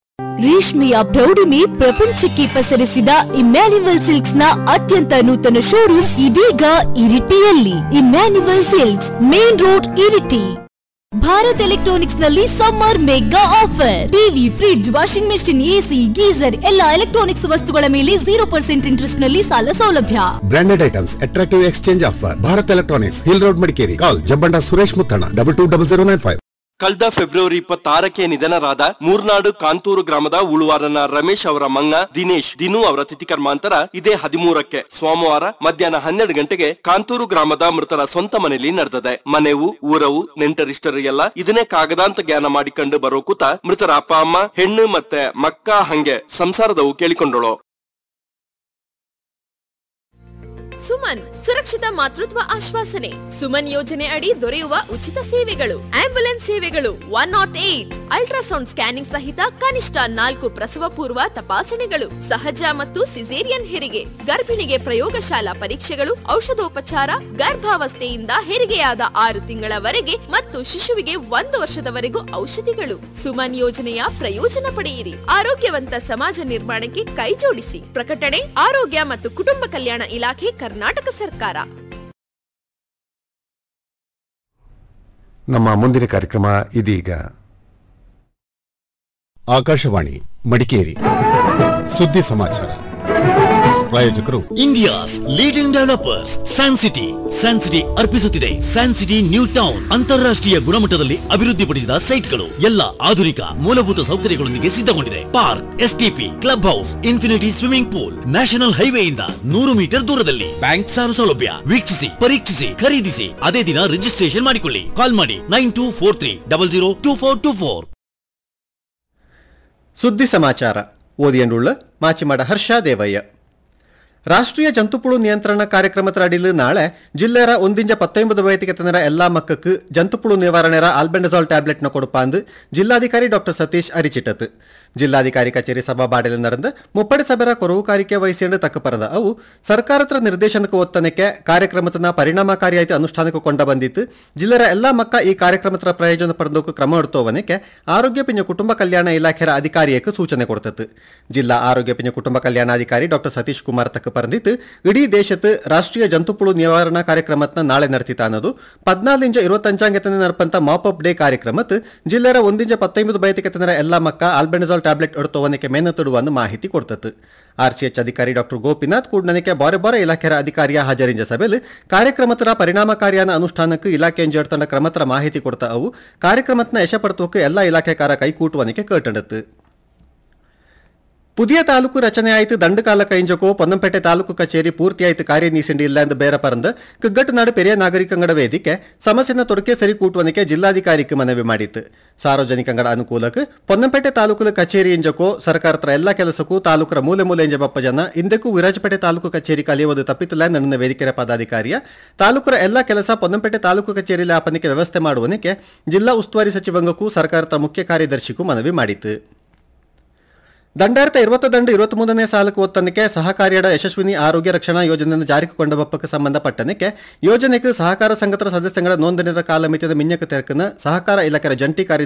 ರೇಷ್ಮೆಯ ಪ್ರೌಢಿಮೆ ಪ್ರಪಂಚಕ್ಕೆ ಪಸರಿಸಿದ ಇಮ್ಯಾನ್ಯುವಲ್ ಸಿಲ್ಕ್ಸ್ ನ ಅತ್ಯಂತ ನೂತನ ಶೋರೂಮ್ ಇದೀಗ ಇರಿಟಿಯಲ್ಲಿ Emmanuel silks main road Iritty Bharat electronics ನಲ್ಲಿ summer mega offer TV fridge washing machine A C geyser ಎಲ್ಲ ಎಲೆಕ್ಟ್ರಾನಿಕ್ಸ್ ವಸ್ತುಗಳ ಮೇಲೆ ಜೀರೋ ಪರ್ಸೆಂಟ್ ಇಂಟ್ರೆಸ್ಟ್ ನಲ್ಲಿ ಸಾಲ ಸೌಲಭ್ಯ branded items attractive exchange offer Bharat electronics hill road Madikeri call ಜಬ್ಬಂಡ Suresh Muthanna double two double zero nine five ಕಳೆದ February ಇಪ್ಪತ್ತಾರಕ್ಕೆ ನಿಧನರಾದ ಮೂರ್ನಾಡು ಕಾಂತೂರು ಗ್ರಾಮದ ಉಳುವಾರನ ರಮೇಶ್ ಅವರ ಮಂಗ ದಿನೇಶ್ ದಿನು ಅವರ ತಿಥಿ ಕರ್ಮಾಂತರ ಇದೇ ಹದಿಮೂರಕ್ಕೆ ಸೋಮವಾರ ಮಧ್ಯಾಹ್ನ ಹನ್ನೆರಡು ಗಂಟೆಗೆ ಕಾಂತೂರು ಗ್ರಾಮದ ಮೃತರ ಸ್ವಂತ ಮನೆಯಲ್ಲಿ ನಡೆದಿದೆ ಮನೆವು ಊರವು ನೆಂಟರಿಷ್ಟರು ಎಲ್ಲ ಇದನ್ನೇ ಕಾಗದಾಂತ ಜ್ಞಾನ ಮಾಡಿಕೊಂಡು ಬರೋ ಕೂತ ಮೃತರ ಅಪ್ಪ ಅಮ್ಮ ಹೆಣ್ಣು ಮತ್ತೆ ಮಕ್ಕ ಹಂಗೆ ಸಂಸಾರದವು ಕೇಳಿಕೊಂಡಳು ಸುಮನ್ ಸುರಕ್ಷಿತ ಮಾತೃತ್ವ ಆಶ್ವಾಸನೆ ಸುಮನ್ ಯೋಜನೆ ಅಡಿ ದೊರೆಯುವ ಉಚಿತ ಸೇವೆಗಳು ಆಂಬ್ಯುಲೆನ್ಸ್ ಸೇವೆಗಳು one naught eight ultrasound scanning ಸಹಿತ ಕನಿಷ್ಠ ನಾಲ್ಕು ಪ್ರಸವ ಪೂರ್ವ ತಪಾಸಣೆಗಳು ಸಹಜ ಮತ್ತು ಸಿಸೇರಿಯನ್ ಹೆರಿಗೆ ಗರ್ಭಿಣಿಗೆ ಪ್ರಯೋಗಶಾಲಾ ಪರೀಕ್ಷೆಗಳು ಔಷಧೋಪಚಾರ ಗರ್ಭಾವಸ್ಥೆಯಿಂದ ಹೆರಿಗೆಯಾದ ಆರು ತಿಂಗಳವರೆಗೆ ಮತ್ತು ಶಿಶುವಿಗೆ ಒಂದು ವರ್ಷದವರೆಗೂ ಔಷಧಿಗಳು ಸುಮನ್ ಯೋಜನೆಯ ಪ್ರಯೋಜನ ಪಡೆಯಿರಿ ಆರೋಗ್ಯವಂತ ಸಮಾಜ ನಿರ್ಮಾಣಕ್ಕೆ ಕೈಜೋಡಿಸಿ ಪ್ರಕಟಣೆ ಆರೋಗ್ಯ ಮತ್ತು ಕುಟುಂಬ ಕಲ್ಯಾಣ ಇಲಾಖೆ ಕರ್ನಾಟಕ ಸರ್ಕಾರ ನಮ್ಮ ಮುಂದಿನ ಕಾರ್ಯಕ್ರಮ ಇದೀಗ ಆಕಾಶವಾಣಿ ಮಡಿಕೇರಿ ಸುದ್ದಿ ಸಮಾಚಾರ ಪ್ರಾಯೋಜಕರು India's leading developers San City San City ಅರ್ಪಿಸುತ್ತಿದೆ ಸ್ಯಾನ್ ಸಿಟಿ ನ್ಯೂ ಟೌನ್ ಅಂತಾರಾಷ್ಟ್ರೀಯ ಗುಣಮಟ್ಟದಲ್ಲಿ ಅಭಿವೃದ್ಧಿಪಡಿಸಿದ ಸೈಟ್ಗಳು ಎಲ್ಲ ಆಧುನಿಕ ಮೂಲಭೂತ ಸೌಕರ್ಯಗಳೊಂದಿಗೆ ಸಿದ್ಧಗೊಂಡಿದೆ park S T P club house infinity swimming pool national ಹೈವೇಯಿಂದ ನೂರು ಮೀಟರ್ ದೂರದಲ್ಲಿ ಬ್ಯಾಂಕ್ ಸಾಲ ಸೌಲಭ್ಯ ವೀಕ್ಷಿಸಿ ಪರೀಕ್ಷಿಸಿ ಖರೀದಿಸಿ ಅದೇ ದಿನ ರಿಜಿಸ್ಟ್ರೇಷನ್ ಮಾಡಿಕೊಳ್ಳಿ ಕಾಲ್ ಮಾಡಿ nine two four three double zero two four two four ಸುದ್ದಿ ಸಮಾಚಾರ ಓದಿಯಂಡುಳ್ಳ ಮಾಚಿಮಾಡ ಹರ್ಷ ದೇವಯ್ಯ ರಾಷ್ಟ್ರೀಯ ಜಂತುಪುಳು ನಿಯಂತ್ರಣ ಕಾರ್ಯಕ್ರಮದ ಅಡಿಲು ನಾಳೆ ಜಿಲ್ಲೆರ ಒಂದಿಂಜ ಪತ್ತೊಂಬದು ವಯತಿಗೆ ತನರ ಎಲ್ಲಾ ಮಕ್ಕಕ್ಕೆ ಜಂತುಪುಳು ನಿವಾರಣೆರ ಆಲ್ಬೆಂಡಜಾಲ್ ಟ್ಯಾಬ್ಲೆಟ್ನ ಕೊಡುಪಾಂದು ಜಿಲ್ಲಾಧಿಕಾರಿ ಡಾಕ್ಟರ್ ಸತೀಶ್ ಅರಿಚಿಟ್ಟತ್ ಜಿಲ್ಲಾಧಿಕಾರಿ ಕಚೇರಿ ಸಭಾಬಾಡಿಲ್ ನಡೆದ ಮುಪ್ಪಡಿ ಸಭೆರ ಕೊರವುಕಾರಿಕೆ ವಹಿಸಿಕೊಂಡು ತಕ್ಕಪರದ ಅವು ಸರ್ಕಾರತ್ರ ನಿರ್ದೇಶನಕ್ಕೆ ಒತ್ತನಕ್ಕೆ ಕಾರ್ಯಕ್ರಮತನ ಪರಿಣಾಮಕಾರಿಯಾಗಿ ಅನುಷ್ಠಾನಕ್ಕೆ ಕೊಂಡ ಬಂದಿತ್ತು ಜಿಲ್ಲೆರ ಎಲ್ಲಾ ಮಕ್ಕ ಈ ಕಾರ್ಯಕ್ರಮದ ಪ್ರಯೋಜನ ಪಡೆದೋಕು ಕ್ರಮ ಎಡ್ತೋವನಕ್ಕೆ ಆರೋಗ್ಯ ಪಿಂಜ ಕುಟುಂಬ ಕಲ್ಯಾಣ ಇಲಾಖೆಯ ಅಧಿಕಾರಿಯಕ್ಕೆ ಸೂಚನೆ ಕೊಡ್ತತ್ತು ಜಿಲ್ಲಾ ಆರೋಗ್ಯ ಪಿಂಜ ಕುಟುಂಬ ಕಲ್ಯಾಣಾಧಿಕಾರಿ ಡಾಕ್ಟರ್ ಸತೀಶ್ ಕುಮಾರ್ ತಕ್ಕ ಪರಂದಿತ್ತು ಇಡೀ ದೇಶದ ರಾಷ್ಟ್ರೀಯ ಜಂತುಪುಳು ನಿವಾರಣಾ ಕಾರ್ಯಕ್ರಮತ್ನ ನಾಳೆ ನಡೆತಿತ ಅನ್ನೋದು ಪದ್ನಾಲಿಂಜ ಇರುವತ್ತಂಚಾಂಗತನ ನಡಪಂತ ಮಾಪಪ್ ಡೇ ಕಾರ್ಯಕ್ರಮತ್ ಜಿಲ್ಲೆರ ಒಂದಿಂಜ ಪತ್ತೊಂಬತ್ತು ಬಯತಿಕತನರ ಎಲ್ಲಾ ಮಕ್ಕ ಆಲ್ಬೆಂಡಜಾಲ್ ಟ್ಯಾಬ್ಲೆಟ್ ಎಡ್ತೋವನಕ್ಕೆ ಮೇನತುಡುವನ್ನು ಮಾಹಿತಿ ಕೊಡ್ತತ್ತು ಆರ್ಸಿಎಚ್ ಅಧಿಕಾರಿ ಡಾಕ್ಟರ್ ಗೋಪಿನಾಥ್ ಕೂಡ್ನನಕ್ಕೆ ಬಾರೆ ಬಾರೆ ಇಲಾಖೆಯ ಅಧಿಕಾರಿಯ ಹಾಜರಿಂಜ ಸಭೆಯಲ್ಲಿ ಕಾರ್ಯಕ್ರಮತರ ಪರಿಣಾಮಕಾರಿಯಾನ ಅನುಷ್ಠಾನಕ್ಕೆ ಇಲಾಖೆ ಜಡ್ತಂಡ ಕ್ರಮತ್ರ ಮಾಹಿತಿ ಕೊಡ್ತಾ ಅವು ಕಾರ್ಯಕ್ರಮತ್ನ ಯಶಪಡ್ತೋಕೆ ಎಲ್ಲಾ ಇಲಾಖೆಕಾರ ಕೈಕೂಟುವನಿಕೆ ಕೇಟಂಡತ್ತು പുതിയ താലൂക്ക് രചനയായിട്ട് ദണ്ഡകാല കഴിഞ്ഞക്കോ പൊന്നംപേട്ടೆ ತಾಲೂಕು ಕಚೇರಿ ಪೂರ್ತಿಯಾಯಿತು ಕಾರ್ಯನೀಸಿಂಡಿ ಇಲ್ಲ ಎಂದು ಬೇರೆ ಪರಂದು ಕಗ್ಗಟ್ಟನಾಡು ಪೆರಿಯ ನಾಗರಿಕಂಗಡ ವೇದಿಕೆ ಸಮಸ್ಯೆನ ತೊಡಕೆ ಸರಿ ಕೂಟುವನಿಕೆ ಜಿಲ್ಲಾಧಿಕಾರಿಗೆ ಮನವಿ ಮಾಡಿತ್ತು ಸಾರ್ವಜನಿಕಂಗಡ ಅನುಕೂಲಕ್ಕೆ ಪೊನ್ನಂಪೇಟೆ ತಾಲೂಕು ಕಚೇರಿ ಇಂಜಕೋ ಸರ್ಕಾರತ್ರ ಎಲ್ಲ ಕೆಲಸಕ್ಕೂ ತಾಲೂಕರ ಮೂಲೆ ಮೂಲೆ ಇಂಜ ಬಪ್ಪ ಜನ ಇಂದಕ್ಕೂ ವಿರಾಜಪೇಟೆ ತಾಲೂಕು ಕಚೇರಿ ಕಲಿಯುವುದು ತಪ್ಪಿತಿಲ್ಲ ನನ್ನ ವೇದಿಕೆಯ ಪದಾಧಿಕಾರಿಯ ತಾಲೂಕರ ಎಲ್ಲ ಕೆಲಸ ಪೊನ್ನಂಪೇಟೆ ತಾಲೂಕು ಕಚೇರಿಯಲ್ಲಿ ಆಪನಿಕೆ ವ್ಯವಸ್ಥೆ ಮಾಡುವನಿಕೆ ಜಿಲ್ಲಾ ಉಸ್ತುವಾರಿ ಸಚಿವಂಗಕ್ಕೂ ಸರ್ಕಾರದ ಮುಖ್ಯ ಕಾರ್ಯದರ್ಶಿಗೂ ಮನವಿ ಮಾಡಿತ್ತು ದಂಡಾರ್ಥ ಇರುವತ್ತ ದಂಡ ಇರುವತ್ತ್ ಮೂರನೇ ಸಾಲಕ್ಕೆ ಒತ್ತನಕ್ಕೆ ಸಹಕಾರಿಯಡ ಯಶಸ್ವಿನಿ ಆರೋಗ್ಯ ರಕ್ಷಣಾ ಯೋಜನೆಯನ್ನು ಜಾರಿಗೆ ಕೊಂಡ ಬಪ್ಪಕ್ಕೆ ಸಂಬಂಧಪಟ್ಟನಕ್ಕೆ ಯೋಜನೆಗೆ ಸಹಕಾರ ಸಂಘದ ಸದಸ್ಯಗಳ ನೋಂದಣಿಯ ಕಾಲಮಿತಿಯ ಮಿನ್ಯಕ ತೆರಕನ ಸಹಕಾರ ಇಲಾಖೆಯ ಜಂಟಿ ಕಾರ್ಯ